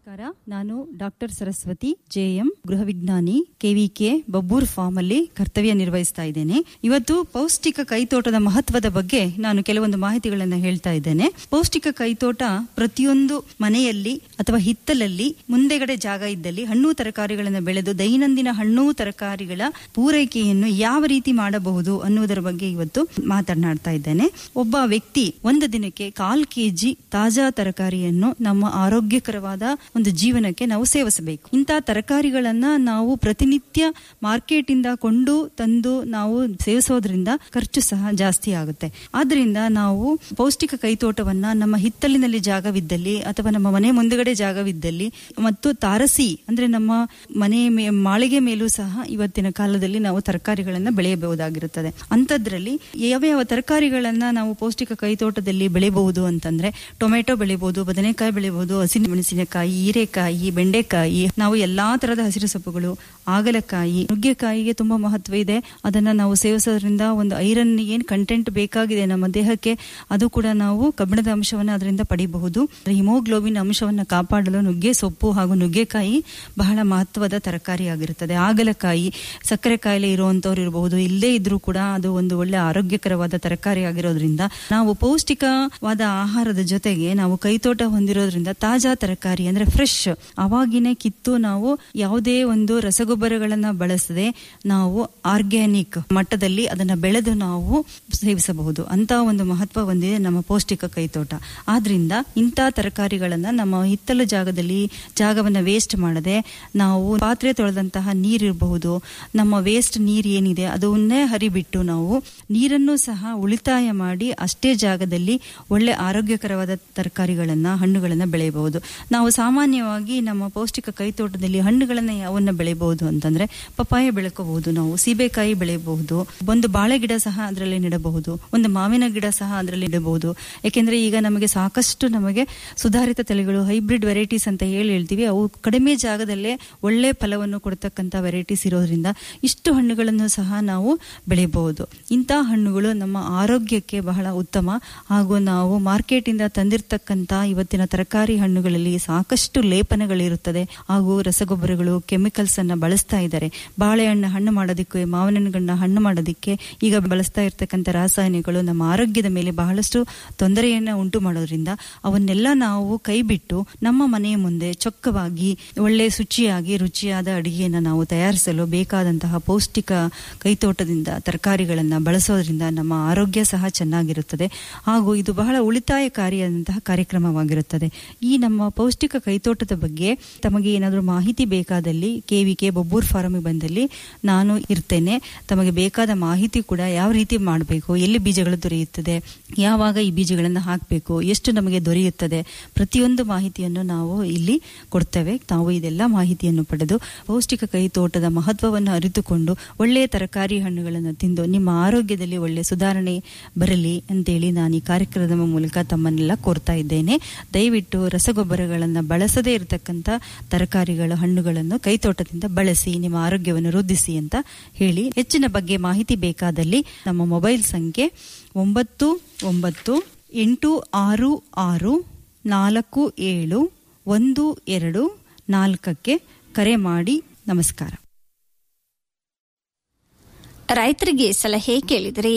Speaker 10: ನಮಸ್ಕಾರ ನಾನು ಡಾಕ್ಟರ್ ಸರಸ್ವತಿ ಜೆಎಂ ಗೃಹ ವಿಜ್ಞಾನಿ ಕೆವಿಕೆ ಬಬ್ಬೂರ್ ಫಾರ್ಮ್ ಅಲ್ಲಿ ಕರ್ತವ್ಯ ನಿರ್ವಹಿಸ್ತಾ ಇದ್ದೇನೆ ಇವತ್ತು ಪೌಷ್ಟಿಕ ಕೈತೋಟದ ಮಹತ್ವದ ಬಗ್ಗೆ ನಾನು ಕೆಲವೊಂದು ಮಾಹಿತಿಗಳನ್ನು ಹೇಳ್ತಾ ಇದ್ದೇನೆ ಪೌಷ್ಟಿಕ ಕೈತೋಟ ಪ್ರತಿಯೊಂದು ಮನೆಯಲ್ಲಿ ಅಥವಾ ಹಿತ್ತಲಲ್ಲಿ ಮುಂದೆಗಡೆ ಜಾಗ ಇದ್ದಲ್ಲಿ ಹಣ್ಣು ತರಕಾರಿಗಳನ್ನು ಬೆಳೆದು ದೈನಂದಿನ ಹಣ್ಣು ತರಕಾರಿಗಳ ಪೂರೈಕೆಯನ್ನು ಯಾವ ರೀತಿ ಮಾಡಬಹುದು ಅನ್ನುವುದರ ಬಗ್ಗೆ ಇವತ್ತು ಮಾತನಾಡ್ತಾ ಇದ್ದೇನೆ ಒಬ್ಬ ವ್ಯಕ್ತಿ ಒಂದು ದಿನಕ್ಕೆ ಕಾಲ್ ಕೆಜಿ ತಾಜಾ ತರಕಾರಿಯನ್ನು ನಮ್ಮ ಆರೋಗ್ಯಕರವಾದ ಒಂದು ಜೀವನಕ್ಕೆ ನಾವು ಸೇವಿಸಬೇಕು ಇಂತಹ ತರಕಾರಿಗಳನ್ನ ನಾವು ಪ್ರತಿನಿತ್ಯ ಮಾರ್ಕೆಟ್ ಇಂದ ಕೊಂಡು ತಂದು ನಾವು ಸೇವಿಸೋದ್ರಿಂದ ಖರ್ಚು ಸಹ ಜಾಸ್ತಿ ಆಗುತ್ತೆ ಆದ್ರಿಂದ ನಾವು ಪೌಷ್ಟಿಕ ಕೈತೋಟವನ್ನ ನಮ್ಮ ಹಿತ್ತಲಿನಲ್ಲಿ ಜಾಗವಿದ್ದಲ್ಲಿ ಅಥವಾ ನಮ್ಮ ಮನೆ ಮುಂದುಗಡೆ ಜಾಗವಿದ್ದಲ್ಲಿ ಮತ್ತು ತಾರಸಿ ಅಂದ್ರೆ ನಮ್ಮ ಮನೆ ಮೇ- ಮಾಳಿಗೆ ಮೇಲೂ ಸಹ ಇವತ್ತಿನ ಕಾಲದಲ್ಲಿ ನಾವು ತರಕಾರಿಗಳನ್ನ ಬೆಳೆಯಬಹುದಾಗಿರುತ್ತದೆ ಅಂಥದ್ರಲ್ಲಿ ಯಾವ ಯಾವ ತರಕಾರಿಗಳನ್ನ ನಾವು ಪೌಷ್ಟಿಕ ಕೈತೋಟದಲ್ಲಿ ಬೆಳೆಯಬಹುದು ಅಂತಂದ್ರೆ ಟೊಮೆಟೊ ಬೆಳೆಯಬಹುದು ಬದನೆಕಾಯಿ ಬೆಳೆಯಬಹುದು ಹಸಿಮೆಣಸಿನಕಾಯಿ ಹೀರೆಕಾಯಿ ಬೆಂಡೆಕಾಯಿ ನಾವು ಎಲ್ಲಾ ತರದ ಹಸಿರು ಸೊಪ್ಪುಗಳು ಆಗಲಕಾಯಿ ನುಗ್ಗೆಕಾಯಿಗೆ ತುಂಬಾ ಮಹತ್ವ ಇದೆ ಅದನ್ನ ನಾವು ಸೇವಿಸೋದ್ರಿಂದ ಒಂದು ಐರನ್ ಏನ್ ಕಂಟೆಂಟ್ ಬೇಕಾಗಿದೆ ನಮ್ಮ ದೇಹಕ್ಕೆ ಅದು ಕೂಡ ನಾವು ಕಬ್ಬಿಣದ ಅಂಶವನ್ನ ಅದರಿಂದ ಪಡಿಬಹುದು ಹಿಮೋಗ್ಲೋಬಿನ್ ಅಂಶವನ್ನ ಕಾಪಾಡಲು ನುಗ್ಗೆ ಸೊಪ್ಪು ಹಾಗೂ ನುಗ್ಗೆಕಾಯಿ ಬಹಳ ಮಹತ್ವದ ತರಕಾರಿ ಆಗಿರುತ್ತದೆ ಆಗಲಕಾಯಿ ಸಕ್ಕರೆ ಕಾಯಿಲೆ ಇರುವಂತವ್ರು ಇರಬಹುದು ಇಲ್ಲದೇ ಇದ್ರೂ ಕೂಡ ಅದು ಒಂದು ಒಳ್ಳೆ ಆರೋಗ್ಯಕರವಾದ ತರಕಾರಿ ಆಗಿರೋದ್ರಿಂದ ನಾವು ಪೌಷ್ಟಿಕವಾದ ಆಹಾರದ ಜೊತೆಗೆ ನಾವು ಕೈತೋಟ ಹೊಂದಿರೋದ್ರಿಂದ ತಾಜಾ ತರಕಾರಿ ಅಂದ್ರೆ ಫ್ರೆಶ್ ಅವಾಗಿನೇ ಕಿತ್ತು ನಾವು ಯಾವುದೇ ಒಂದು ರಸಗೊಬ್ಬರಗಳನ್ನ ಬಳಸದೆ ನಾವು ಆರ್ಗ್ಯಾನಿಕ್ ಮಟ್ಟದಲ್ಲಿ ಅದನ್ನ ಬೆಳೆದು ನಾವು ಸೇವಿಸಬಹುದು ಅಂತ ಒಂದು ಮಹತ್ವ ಹೊಂದಿದೆ ನಮ್ಮ ಪೌಷ್ಟಿಕ ಕೈತೋಟ ಆದ್ರಿಂದ ಇಂಥ ತರಕಾರಿಗಳನ್ನ ನಮ್ಮ ಹಿತ್ತಲು ಜಾಗದಲ್ಲಿ ಜಾಗವನ್ನ ವೇಸ್ಟ್ ಮಾಡದೆ ನಾವು ಪಾತ್ರೆ ತೊಳೆದಂತಹ ನೀರಿರಬಹುದು ನಮ್ಮ ವೇಸ್ಟ್ ನೀರ್ ಏನಿದೆ ಅದನ್ನೇ ಹರಿಬಿಟ್ಟು ನಾವು ನೀರನ್ನು ಸಹ ಉಳಿತಾಯ ಮಾಡಿ ಅಷ್ಟೇ ಜಾಗದಲ್ಲಿ ಒಳ್ಳೆ ಆರೋಗ್ಯಕರವಾದ ತರಕಾರಿಗಳನ್ನ ಹಣ್ಣುಗಳನ್ನ ಬೆಳೆಯಬಹುದು ನಾವು ಸಾಮಾನ್ಯವಾಗಿ ನಮ್ಮ ಪೌಷ್ಟಿಕ ಕೈತೋಟದಲ್ಲಿ ಹಣ್ಣುಗಳನ್ನ ಯಾವನ್ನ ಬೆಳೆಯಬಹುದು ಅಂತಂದ್ರೆ ಪಪ್ಪಾಯ ಬೆಳ್ಕೋಬಹುದು ನಾವು ಸೀಬೆಕಾಯಿ ಬೆಳೆಯಬಹುದು ಒಂದು ಬಾಳೆ ಗಿಡ ಸಹ ಅದರಲ್ಲಿ ನೆಡಬಹುದು ಒಂದು ಮಾವಿನ ಗಿಡ ಸಹ ಅದರಲ್ಲಿ ಇಡಬಹುದು ಯಾಕೆಂದ್ರೆ ಈಗ ನಮಗೆ ಸಾಕಷ್ಟು ನಮಗೆ ಸುಧಾರಿತ ತಳಿಗಳು ಹೈಬ್ರಿಡ್ ವೆರೈಟೀಸ್ ಅಂತ ಹೇಳಿ ಹೇಳ್ತೀವಿ ಅವು ಕಡಿಮೆ ಜಾಗದಲ್ಲೇ ಒಳ್ಳೆ ಫಲವನ್ನು ಕೊಡ್ತಕ್ಕಂಥ ವೆರೈಟೀಸ್ ಇರೋದ್ರಿಂದ ಇಷ್ಟು ಹಣ್ಣುಗಳನ್ನು ಸಹ ನಾವು ಬೆಳೆಯಬಹುದು ಇಂತಹ ಹಣ್ಣುಗಳು ನಮ್ಮ ಆರೋಗ್ಯಕ್ಕೆ ಬಹಳ ಉತ್ತಮ ಹಾಗೂ ನಾವು ಮಾರ್ಕೆಟ್ ಇಂದ ತಂದಿರತಕ್ಕಂತ ಇವತ್ತಿನ ತರಕಾರಿ ಹಣ್ಣುಗಳಲ್ಲಿ ಸಾಕಷ್ಟು ಲೇಪನಗಳಿರುತ್ತದೆ ಹಾಗೂ ರಸಗೊಬ್ಬರಗಳು ಕೆಮಿಕಲ್ಸ್ ಅನ್ನ ಬಳಸ್ತಾ ಇದ್ದಾರೆ ಬಾಳೆಹಣ್ಣು ಹಣ್ಣು ಮಾಡೋದಕ್ಕೆ ಮಾವಿನ ಹಣ್ಣುಗಳನ್ನ ಹಣ್ಣು ಮಾಡೋದಕ್ಕೆ ಈಗ ಬಳಸ್ತಾ ಇರ್ತಕ್ಕಂಥ ರಾಸಾಯನಿಕಗಳು ನಮ್ಮ ಆರೋಗ್ಯದ ಮೇಲೆ ಬಹಳಷ್ಟು ತೊಂದರೆಯನ್ನ ಉಂಟು ಮಾಡೋದ್ರಿಂದ ಅವನ್ನೆಲ್ಲ ನಾವು ಕೈಬಿಟ್ಟು ನಮ್ಮ ಮನೆಯ ಮುಂದೆ ಚೊಕ್ಕವಾಗಿ ಒಳ್ಳೆ ಶುಚಿಯಾಗಿ ರುಚಿಯಾದ ಅಡಿಗೆಯನ್ನು ನಾವು ತಯಾರಿಸಲು ಬೇಕಾದಂತಹ ಪೌಷ್ಟಿಕ ಕೈತೋಟದಿಂದ ತರಕಾರಿಗಳನ್ನ ಬಳಸೋದ್ರಿಂದ ನಮ್ಮ ಆರೋಗ್ಯ ಸಹ ಚೆನ್ನಾಗಿರುತ್ತದೆ ಹಾಗೂ ಇದು ಬಹಳ ಉಳಿತಾಯಕಾರಿಯಾದಂತಹ ಕಾರ್ಯಕ್ರಮವಾಗಿರುತ್ತದೆ ಈ ನಮ್ಮ ಪೌಷ್ಟಿಕ ಕೈತೋಟದ ಬಗ್ಗೆ ತಮಗೆ ಏನಾದರೂ ಮಾಹಿತಿ ಬೇಕಾದಲ್ಲಿ ಕೆವಿಕೆ ಬೊಬ್ಬೂರ್ ಫಾರಂ ಬಂದಲ್ಲಿ ನಾನು ಇರ್ತೇನೆ ತಮಗೆ ಬೇಕಾದ ಮಾಹಿತಿ ಕೂಡ ಯಾವ ರೀತಿ ಮಾಡಬೇಕು ಎಲ್ಲಿ ಬೀಜಗಳು ದೊರೆಯುತ್ತದೆ ಯಾವಾಗ ಈ ಬೀಜಗಳನ್ನು ಹಾಕಬೇಕು ಎಷ್ಟು ನಮಗೆ ದೊರೆಯುತ್ತದೆ ಪ್ರತಿಯೊಂದು ಮಾಹಿತಿಯನ್ನು ನಾವು ಇಲ್ಲಿ ಕೊಡ್ತೇವೆ ತಾವು ಇದೆಲ್ಲ ಮಾಹಿತಿಯನ್ನು ಪಡೆದು ಪೌಷ್ಟಿಕ ಕೈತೋಟದ ಮಹತ್ವವನ್ನು ಅರಿತುಕೊಂಡು ಒಳ್ಳೆಯ ತರಕಾರಿ ಹಣ್ಣುಗಳನ್ನು ತಿಂದು ನಿಮ್ಮ ಆರೋಗ್ಯದಲ್ಲಿ ಒಳ್ಳೆ ಸುಧಾರಣೆ ಬರಲಿ ಅಂತೇಳಿ ನಾನು ಈ ಕಾರ್ಯಕ್ರಮದ ಮೂಲಕ ತಮ್ಮನ್ನೆಲ್ಲ ಕೋರ್ತಾ ಇದ್ದೇನೆ ದಯವಿಟ್ಟು ರಸಗೊಬ್ಬರಗಳನ್ನು ಬಳಸದೇ ಇರತಕ್ಕಂಥ ತರಕಾರಿಗಳ ಹಣ್ಣುಗಳನ್ನು ಕೈತೋಟದಿಂದ ಬಳಸಿ ನಿಮ್ಮ ಆರೋಗ್ಯವನ್ನು ವೃದ್ಧಿಸಿ ಅಂತ ಹೇಳಿ ಹೆಚ್ಚಿನ ಬಗ್ಗೆ ಮಾಹಿತಿ ಬೇಕಾದಲ್ಲಿ ನಮ್ಮ ಮೊಬೈಲ್ ಸಂಖ್ಯೆ ಒಂಬತ್ತು ಒಂಬತ್ತು ಎಂಟು ಆರು ಆರು ನಾಲ್ಕು ಏಳು ಒಂದು ಎರಡು ನಾಲ್ಕಕ್ಕೆ ಕರೆ ಮಾಡಿ ನಮಸ್ಕಾರ
Speaker 9: ರೈತರಿಗೆ ಸಲಹೆ ಕೇಳಿದ್ರಿ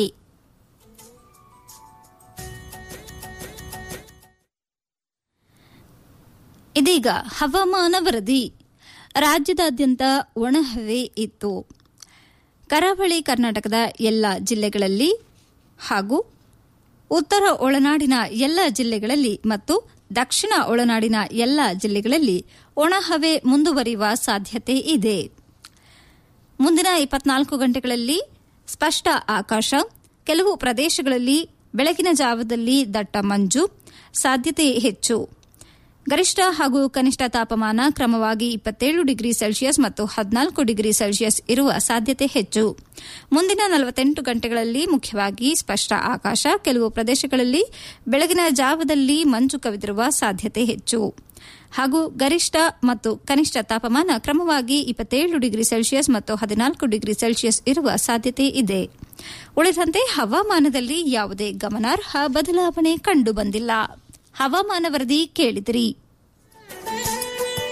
Speaker 9: ಇದೀಗ ಹವಾಮಾನ ವರದಿ ರಾಜ್ಯದಾದ್ಯಂತ ಒಣಹವೆ ಇತ್ತು ಕರಾವಳಿ ಕರ್ನಾಟಕದ ಎಲ್ಲ ಜಿಲ್ಲೆಗಳಲ್ಲಿ ಹಾಗೂ ಉತ್ತರ ಒಳನಾಡಿನ ಎಲ್ಲ ಜಿಲ್ಲೆಗಳಲ್ಲಿ ಮತ್ತು ದಕ್ಷಿಣ ಒಳನಾಡಿನ ಎಲ್ಲ ಜಿಲ್ಲೆಗಳಲ್ಲಿ ಒಣಹವೆ ಮುಂದುವರಿಯುವ ಸಾಧ್ಯತೆ ಇದೆ ಮುಂದಿನ ಇಪ್ಪತ್ನಾಲ್ಕು ಗಂಟೆಗಳಲ್ಲಿ ಸ್ಪಷ್ಟ ಆಕಾಶ ಕೆಲವು ಪ್ರದೇಶಗಳಲ್ಲಿ ಬೆಳಗಿನ ಜಾವದಲ್ಲಿ ದಟ್ಟ ಮಂಜು ಸಾಧ್ಯತೆ ಹೆಚ್ಚು ಗರಿಷ್ಠ ಹಾಗೂ ಕನಿಷ್ಠ ತಾಪಮಾನ ಕ್ರಮವಾಗಿ ಇಪ್ಪತ್ತೇಳು ಡಿಗ್ರಿ ಸೆಲ್ಸಿಯಸ್ ಮತ್ತು ಹದಿನಾಲ್ಕು ಡಿಗ್ರಿ ಸೆಲ್ಸಿಯಸ್ ಇರುವ ಸಾಧ್ಯತೆ ಹೆಚ್ಚು ಮುಂದಿನ ನಲವತ್ತೆಂಟು ಗಂಟೆಗಳಲ್ಲಿ ಮುಖ್ಯವಾಗಿ ಸ್ಪಷ್ಟ ಆಕಾಶ ಕೆಲವು ಪ್ರದೇಶಗಳಲ್ಲಿ ಬೆಳಗಿನ ಜಾವದಲ್ಲಿ ಮಂಜು ಕವಿದಿರುವ ಸಾಧ್ಯತೆ ಹೆಚ್ಚು ಹಾಗೂ ಗರಿಷ್ಠ ಮತ್ತು ಕನಿಷ್ಠ ತಾಪಮಾನ ಕ್ರಮವಾಗಿ ಇಪ್ಪತ್ತೇಳು ಡಿಗ್ರಿ ಸೆಲ್ಸಿಯಸ್ ಮತ್ತು ಹದಿನಾಲ್ಕು ಡಿಗ್ರಿ ಸೆಲ್ಸಿಯಸ್ ಇರುವ ಸಾಧ್ಯತೆ ಇದೆ ಉಳಿದಂತೆ ಹವಾಮಾನದಲ್ಲಿ ಯಾವುದೇ ಗಮನಾರ್ಹ ಬದಲಾವಣೆ ಕಂಡುಬಂದಿಲ್ಲ ಹವಾಮಾನ ವರದಿ ಕೇಳಿದಿರಿ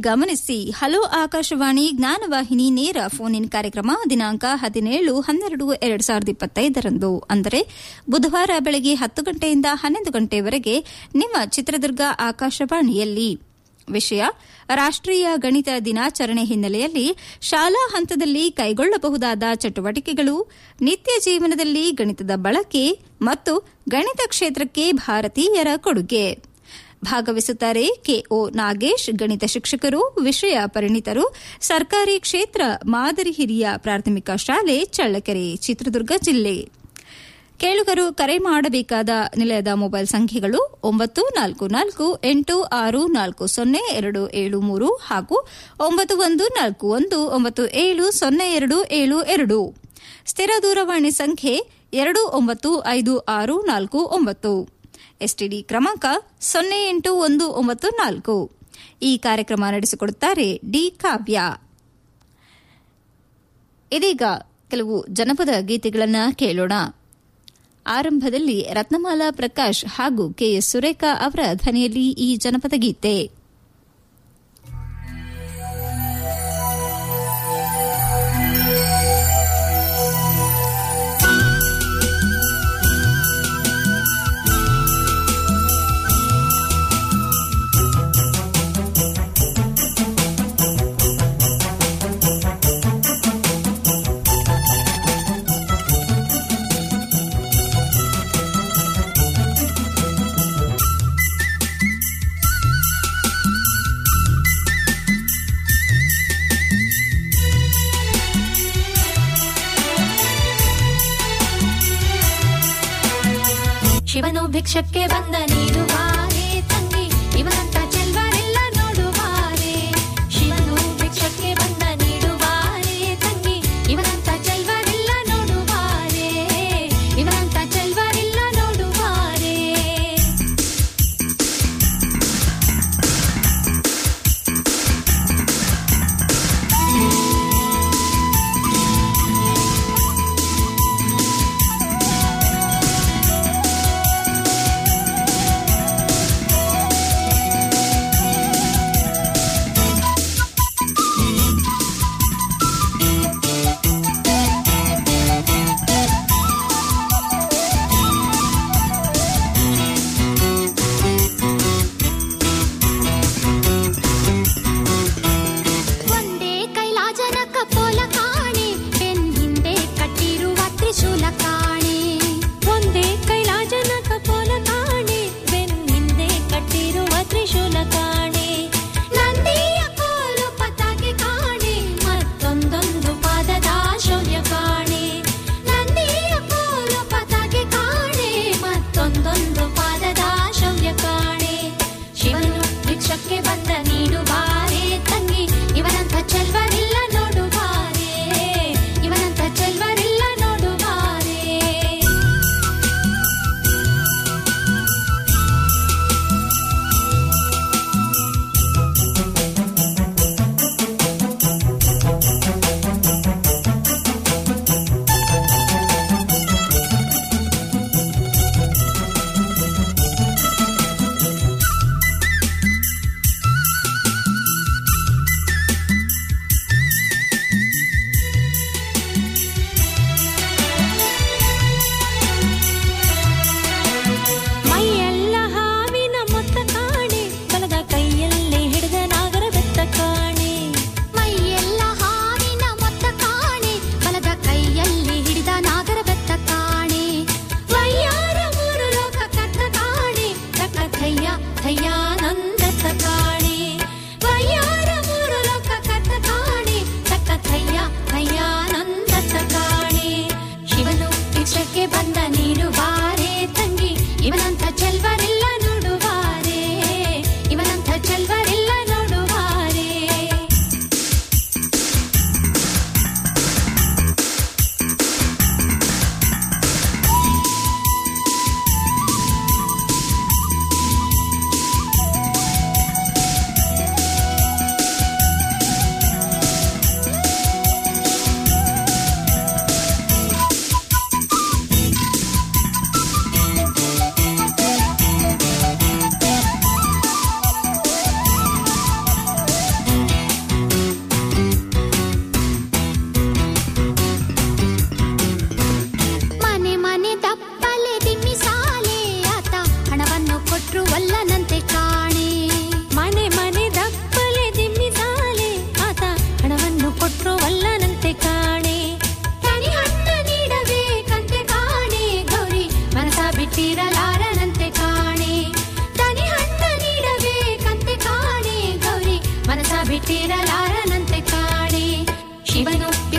Speaker 9: ಗಮನಿಸಿ ಹಲೋ ಆಕಾಶವಾಣಿ ಜ್ಞಾನವಾಹಿನಿ ನೇರ ಫೋನ್ ಇನ್ ಕಾರ್ಯಕ್ರಮ ದಿನಾಂಕ ಹದಿನೇಳು ಹನ್ನೆರಡು ಎರಡ್ ಸಾವಿರದ ಇಪ್ಪತ್ತೈದರಂದು ಅಂದರೆ ಬುಧವಾರ ಬೆಳಗ್ಗೆ ಹತ್ತು ಗಂಟೆಯಿಂದ ಹನ್ನೊಂದು ಗಂಟೆವರೆಗೆ ನಿಮ್ಮ ಚಿತ್ರದುರ್ಗ ಆಕಾಶವಾಣಿಯಲ್ಲಿ ವಿಷಯ ರಾಷ್ಟ್ರೀಯ ಗಣಿತ ದಿನಾಚರಣೆ ಹಿನ್ನೆಲೆಯಲ್ಲಿ ಶಾಲಾ ಹಂತದಲ್ಲಿ ಕೈಗೊಳ್ಳಬಹುದಾದ ಚಟುವಟಿಕೆಗಳು ನಿತ್ಯ ಜೀವನದಲ್ಲಿ ಗಣಿತದ ಬಳಕೆ ಮತ್ತು ಗಣಿತ ಕ್ಷೇತ್ರಕ್ಕೆ ಭಾರತೀಯರ ಕೊಡುಗೆ ಭಾಗವಹಿಸುತ್ತಾರೆ ಕೆಒ ನಾಗೇಶ್ ಗಣಿತ ಶಿಕ್ಷಕರು ವಿಷಯ ಪರಿಣಿತರು ಸರ್ಕಾರಿ ಕ್ಷೇತ್ರ ಮಾದರಿ ಹಿರಿಯ ಪ್ರಾಥಮಿಕ ಶಾಲೆ ಚಳ್ಳಕೆರೆ ಚಿತ್ರದುರ್ಗ ಜಿಲ್ಲೆ ಕೇಳುಗರು ಕರೆ ಮಾಡಬೇಕಾದ ನಿಲಯದ ಮೊಬೈಲ್ ಸಂಖ್ಯೆಗಳು ಒಂಬತ್ತು ನಾಲ್ಕು ನಾಲ್ಕು ಎಂಟು ಆರು ನಾಲ್ಕು ಸೊನ್ನೆ ಎರಡು ಏಳು ಮೂರು ಹಾಗೂ ಒಂಬತ್ತು ಒಂದು ನಾಲ್ಕು ಒಂದು ಒಂಬತ್ತು ಏಳು ಸೊನ್ನೆ ಎರಡು ಏಳು ಎರಡು ಸ್ಥಿರ ದೂರವಾಣಿ ಸಂಖ್ಯೆ ಎರಡು ಒಂಬತ್ತು ಐದು ಆರು ನಾಲ್ಕು ಒಂಬತ್ತು ಎಸ್ಟಿಡಿ ಕ್ರಮಾಂಕ ಸೊನ್ನೆ ಎಂಟು ಒಂದು ಒಂಬತ್ತು ನಾಲ್ಕು ಈ ಕಾರ್ಯಕ್ರಮ ನಡೆಸಿಕೊಡುತ್ತಾರೆ ಡಿ ಕಾವ್ಯ ಇದೀಗ ಕೆಲವು ಜನಪದ ಗೀತೆಗಳನ್ನು ಕೇಳೋಣ ಆರಂಭದಲ್ಲಿ ರತ್ನಮಾಲಾ ಪ್ರಕಾಶ್ ಹಾಗೂ ಕೆಎಸ್ ಸುರೇಖಾ ಅವರ ಧ್ವನಿಯಲ್ಲಿ ಈ ಜನಪದ ಗೀತೆ
Speaker 11: ಶಿವನು ಭಿಕ್ಷಕ್ಕೆ ಬಂದ ನೀನು ಬಾರೆ ತಂಗಿ ಇವನಂತ ಚೆಲ್ವರೆಲ್ಲ ನೋಡುವಾರೆ ಶಿವನು ಭಿಕ್ಷಕ್ಕೆ ಬಂದ ನೀಡು ಬಾರೆ ತಂಗಿ ಇವನಂತ ಚೆಲ್ವರೆಲ್ಲ ನೋಡುವಾರೆ ಇವನಂತ ಚೆಲ್ವರೆಲ್ಲ ನೋಡುವಾರೆ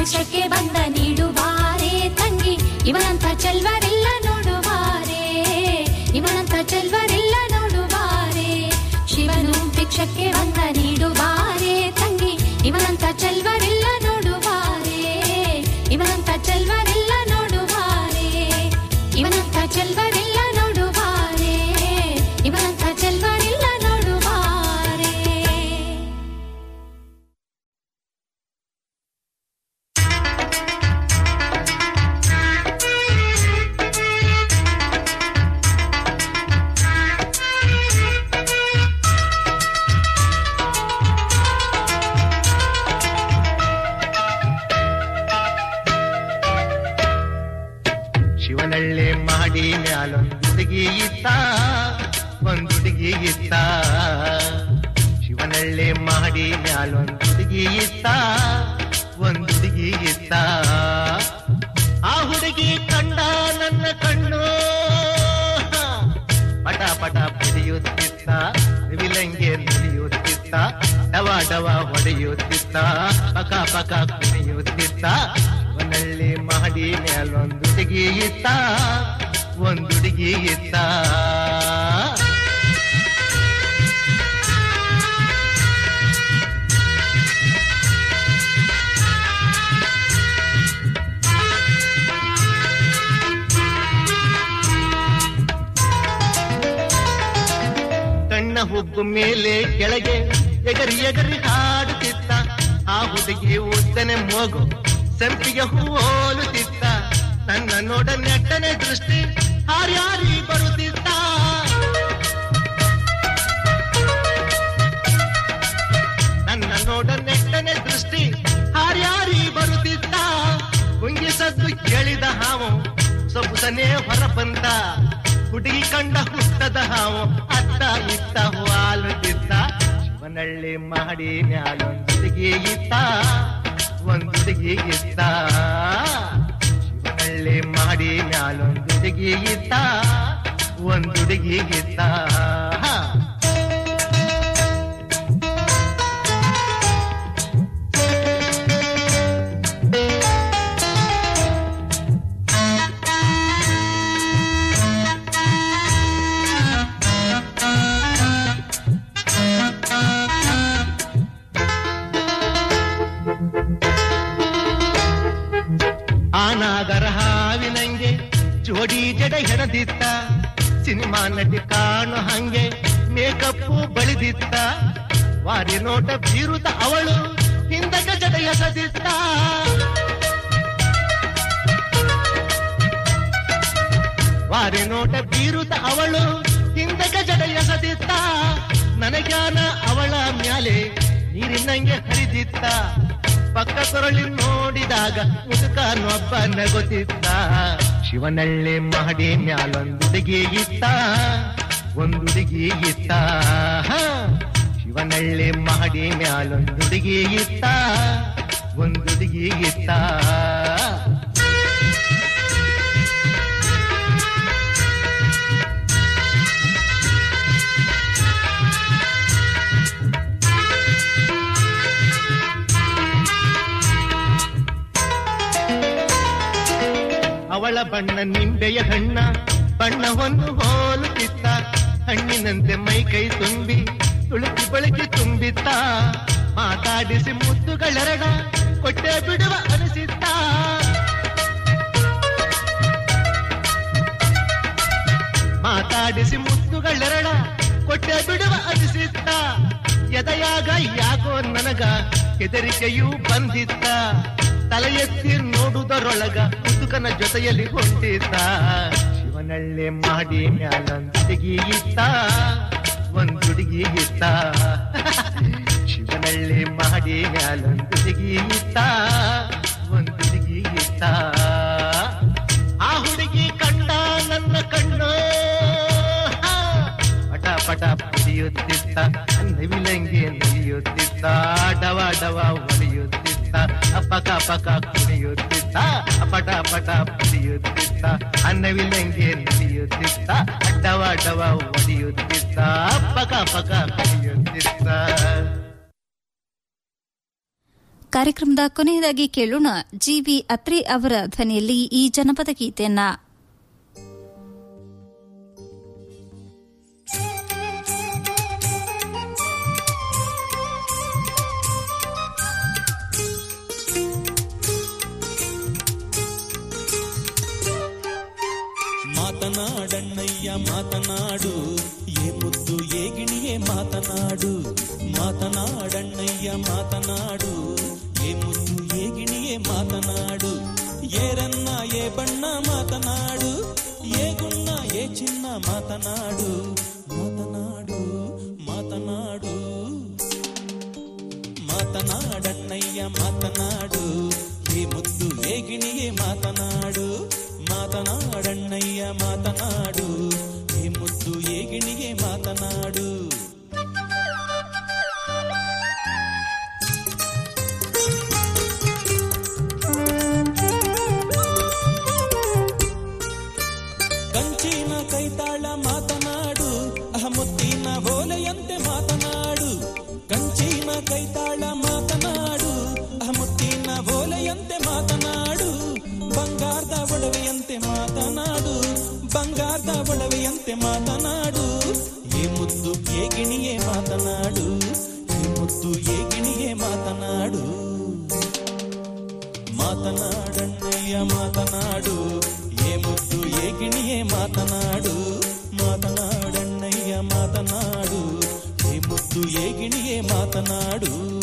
Speaker 11: ಭಿಕ್ಷಕ್ಕೆ ಬಂದ ನೀಡುವಾರೆ ತಂಗಿ ಇವನಂತ ಚೆಲ್ವರಿಲ್ಲ ನೋಡುವಾರೆ ಇವನಂತ ಚೆಲ್ವರಿಲ್ಲ ನೋಡುವಾರೆ ಶಿವನು ಭಿಕ್ಷಕ್ಕೆ ಬಂದ ನೀಡುವಾರೆ ತಂಗಿ ಇವನಂತ ಚೆಲ್ವರಿಲ್ಲ ನೋಡುವಾರೆ ಇವನಂತ ಚೆಲ್ವರಿಲ್ಲ ನೋಡುವಾರೆ ಇವನಂತ ಚೆಲ್ವರಿಲ್ಲ ನೋಡುವಾರೆ ಇವನಂತ ಚೆಲ್ವರಿಲ್ಲ ನೋಡುವಾರೆ
Speaker 12: ಶಿವನಳ್ಳಿ ಮಾಡಿ ಮ್ಯಾಲೊಂದು ಹುಡುಗಿ ಇತ್ತ ಒಂದು ಹುಡುಗಿ ಇತ್ತ ಶಿವನಳ್ಳಿ ಮಾಡಿ ಮ್ಯಾಲೊಂದು ಹುಡುಗಿ ಇತ್ತ ಒಂದು ಹುಡುಗಿ ಇತ್ತ ಆ ಹುಡುಗಿ ಕಂಡ ನನ್ನ ಕಣ್ಣು ಪಟ ಪಟ ಪಡೆಯುತ್ತಿತ್ತ ವಿಲಂಗೆ ನುಡಿಯುತ್ತಿತ್ತ ಡವ ಡವ ಹೊಡೆಯುತ್ತಿತ್ತ ಪಕ ಪಕ ಕುಣಿಯುತ್ತಿತ್ತ ಶಿವನಳ್ಳಿ ಮಾಡಿ ಮೇಲೊಂದು ಹುಡುಗಿ ಇತ್ತ ಒಂದು ಹುಡುಗಿ ಇತ್ತ ಕಣ್ಣ ಹುಬ್ಬು ಮೇಲೆ ಕೆಳಗೆ ಎಗರಿ ಎಗರಿ ಹಾಡುತ್ತಿತ್ತ ಆ ಹುಡುಗಿ ಉದ್ದನೆ ಮೋಗು ಸಂಪಿಗೆ ಹೋಲುತ್ತಿತ್ತ ನನ್ನ ನೋಡ ನೆಟ್ಟನೆ ದೃಷ್ಟಿ ಹಾರ್ಯಾರಿ ಬರುತ್ತಿತ್ತ ನನ್ನ ನೋಡ ನೆಟ್ಟನೆ ದೃಷ್ಟಿ ಹಾರ್ಯಾರಿ ಬರುತ್ತಿತ್ತ ಕುಂಗಿಸದ್ದು ಕೇಳಿದ ಹಾವು ಸೊಬುಸನೆ ಹೊರ ಬಂದ ಹುಡುಗಿ ಕಂಡ ಹುಟ್ಟದ ಹಾವು ಅತ್ತ ಇತ್ತ ವಾಲುತ್ತಿದ್ದ ಶಿವನಳ್ಳಿ ಮಾಡಿ ಮ್ಯಾಲೊಂದು ಹುಡುಗಿ ಇತ್ತ ಒಂದು ಹುಡುಗಿ ಇತ್ತ ಶಿವನಳ್ಳಿ ಮಾಡಿ ಮ್ಯಾಲೊಂದು ಹುಡುಗಿ ಇತ್ತ ಒಂದು ಹುಡುಗಿ ಇತ್ತ ಆ ನಾಗರ ಹಾವಿನಂಗೆ ಜೋಡಿ ಜಡ ಹೆಣದಿತ್ತ ಸಿನಿಮಾ ನಟಿ ಕಾಣು ಹಂಗೆ ಮೇಕಪ್ಪು ಬಳಿದಿತ್ತ ವಾರಿ ನೋಟ ಬೀರುತ್ತ ಅವಳು ಹಿಂದಕ ಜಡ ಎಸದಿತ್ತ ವಾರಿ ನೋಟ ಬೀರುತ್ತ ಅವಳು ಹಿಂದಕ ಜಡ ಎಸದಿತ್ತ ನನಗ್ಯಾನ ಅವಳ ಮ್ಯಾಲೆ ನೀರಿನಂಗೆ ಹರಿದಿತ್ತ ಪಕ್ಕ ಕೊರಳಿ ನೋಡಿದಾಗ ಮುದುಕನೊಬ್ಬ ನಗುತ್ತಿದ್ದ ಶಿವನಳ್ಳಿ ಮಾಡಿ ಮ್ಯಾಲೊಂದು ಹುಡುಗಿ ಇತ್ತ ಒಂದು ಹುಡುಗಿ ಇತ್ತ ಹ. ಶಿವನಳ್ಳಿ ಮಾಡಿ ಮ್ಯಾಲೊಂದು ಹುಡುಗಿ ಇತ್ತ ಒಂದು ಹುಡುಗಿ ಇತ್ತ ಅವಳ ಬಣ್ಣ ನಿಂಬೆಯ ಹಣ್ಣ ಬಣ್ಣವನ್ನು ಹೋಲುತ್ತಿತ್ತ ಹಣ್ಣಿನಂತೆ ಮೈ ಕೈ ತುಂಬಿ ತುಳುಕಿ ಬಳಕೆ ತುಂಬಿತ್ತ ಮಾತಾಡಿಸಿ ಮುತ್ತುಗಳೆರಡ ಕೊಟ್ಟೆ ಬಿಡುವ ಅನಿಸಿತ್ತ ಮಾತಾಡಿಸಿ ಮುತ್ತುಗಳೆರಡ ಕೊಟ್ಟೆ ಬಿಡುವ ಅನಿಸಿತ್ತ ಎದೆಯಾಗ ಯಾಕೋ ನನಗ ಹೆದರಿಕೆಯೂ ಬಂದಿತ್ತ ತಲೆ ಎತ್ತಿ ನೋಡುವುದರೊಳಗ ಮುದುಕನ ಜೊತೆಯಲ್ಲಿ ಹೊಂಟಿದ್ದ ಶಿವನಳ್ಳಿ ಮಾಡಿ ಮ್ಯಾಲೊಂದು ಹುಡುಗಿ ಇತ್ತ ಒಂದು ಹುಡುಗಿ ಇತ್ತ ಶಿವನಳ್ಳಿ ಮಾಡಿ ಮ್ಯಾಲೊಂದು ಹುಡುಗಿ ಇತ್ತ ಒಂದು ಹುಡುಗಿ ಇತ್ತ ಆ ಹುಡುಗಿ ಕಂಡ ನನ್ನ ಕಣ್ಣು ಪಟ ಪಟ ಪುಡಿಯುತ್ತಿತ್ತ ನವಿಲಂಗೆ ನುಡಿಯುತ್ತಿತ್ತ ಡವ ಡವ ಹೊಡೆಯುತ್ತಿತ್ತ ಅಪಕ ಪಕ ಕುಣಿಯುತ್ತಿತ್ತ ಪಟ ಪಟ ಪುಡಿಯುತ್ತಿತ್ತ ಅನ್ನವಿಲಂಗೆ ನುಡಿಯುತ್ತಿತ್ತ ಡವ ಡವ ಹೊಡೆಯುತ್ತಿತ್ತ ಪಕ ಪಕ ಕುಣಿಯುತ್ತಿತ್ತ
Speaker 9: ಕಾರ್ಯಕ್ರಮದ ಕೊನೆಯದಾಗಿ ಕೇಳೋಣ ಜಿ ವಿ ಅತ್ರಿ ಅವರ ಧ್ವನಿಯಲ್ಲಿ ಈ ಜನಪದ ಗೀತೆಯನ್ನ
Speaker 13: ಮಾತನಾಡಣ್ಣಯ್ಯ ಮಾತನಾಡು ಏ ಮುದ್ದು ಏ ಗಿಣಿಯೇ ಮಾತನಾಡು ಮಾತನಾಡಣ್ಣಯ್ಯ ಮಾತನಾಡು ಏ ಮುದ್ದು ಏ ಗಿಣಿಯೇ ಮಾತನಾಡು ಏರನ್ನ ಏ ಬಣ್ಣ ಮಾತನಾಡು ಏ ಗುಣ್ಣ ಏ ಚಿನ್ನ ಮಾತನಾಡು ಮಾತನಾಡು ಮಾತನಾಡು ಮಾತನಾಡಣ್ಣಯ್ಯ ಮಾತನಾಡು ಏ ಮುದ್ದು ಏ ಗಿಣಿಯೇ ಮಾತನಾಡು ಮಾತನಾಡಣ್ಣಯ್ಯ ಮಾತನಾಡು ಏ ಮುದ್ದು ಏ ಗಿಣಿಯೇ ಮಾತನಾಡು ಕಂಚಿನ ಕೈತಾಳ ಮಾತನಾಡು ಅಹ ಮುತ್ತಿನ ಓಲೆಯಂತೆ ಮಾತನಾಡು ಕಂಚಿನ ಕೈತಾಳ ಮಾತನಾಡು ಅಹ ಮುತ್ತಿನ ಓಲೆಯಂತೆ ಮಾತನಾಡು ಬಂಗಾರದ ಒಡವೆಯಂತೆ ಮಾತನಾಡು ಬಂಗಾರದ ಒಡವೆಯಂತೆ ಮಾತನಾಡು ಏ ಮುದ್ದು ಏ ಗಿಣಿಯೇ ಮಾತನಾಡು ಏ ಮುದ್ದು ಏ ಗಿಣಿಯೇ ಮಾತನಾಡು ಮಾತನಾಡಣ್ಣಯ್ಯ ಮಾತನಾಡು ಏ ಮುದ್ದು ಏ ಗಿಣಿಯೇ ಮಾತನಾಡು ಮಾತನಾಡಣ್ಣಯ್ಯ ಮಾತನಾಡು ಏ ಮುದ್ದು ಏ ಗಿಣಿಯೇ ಮಾತನಾಡು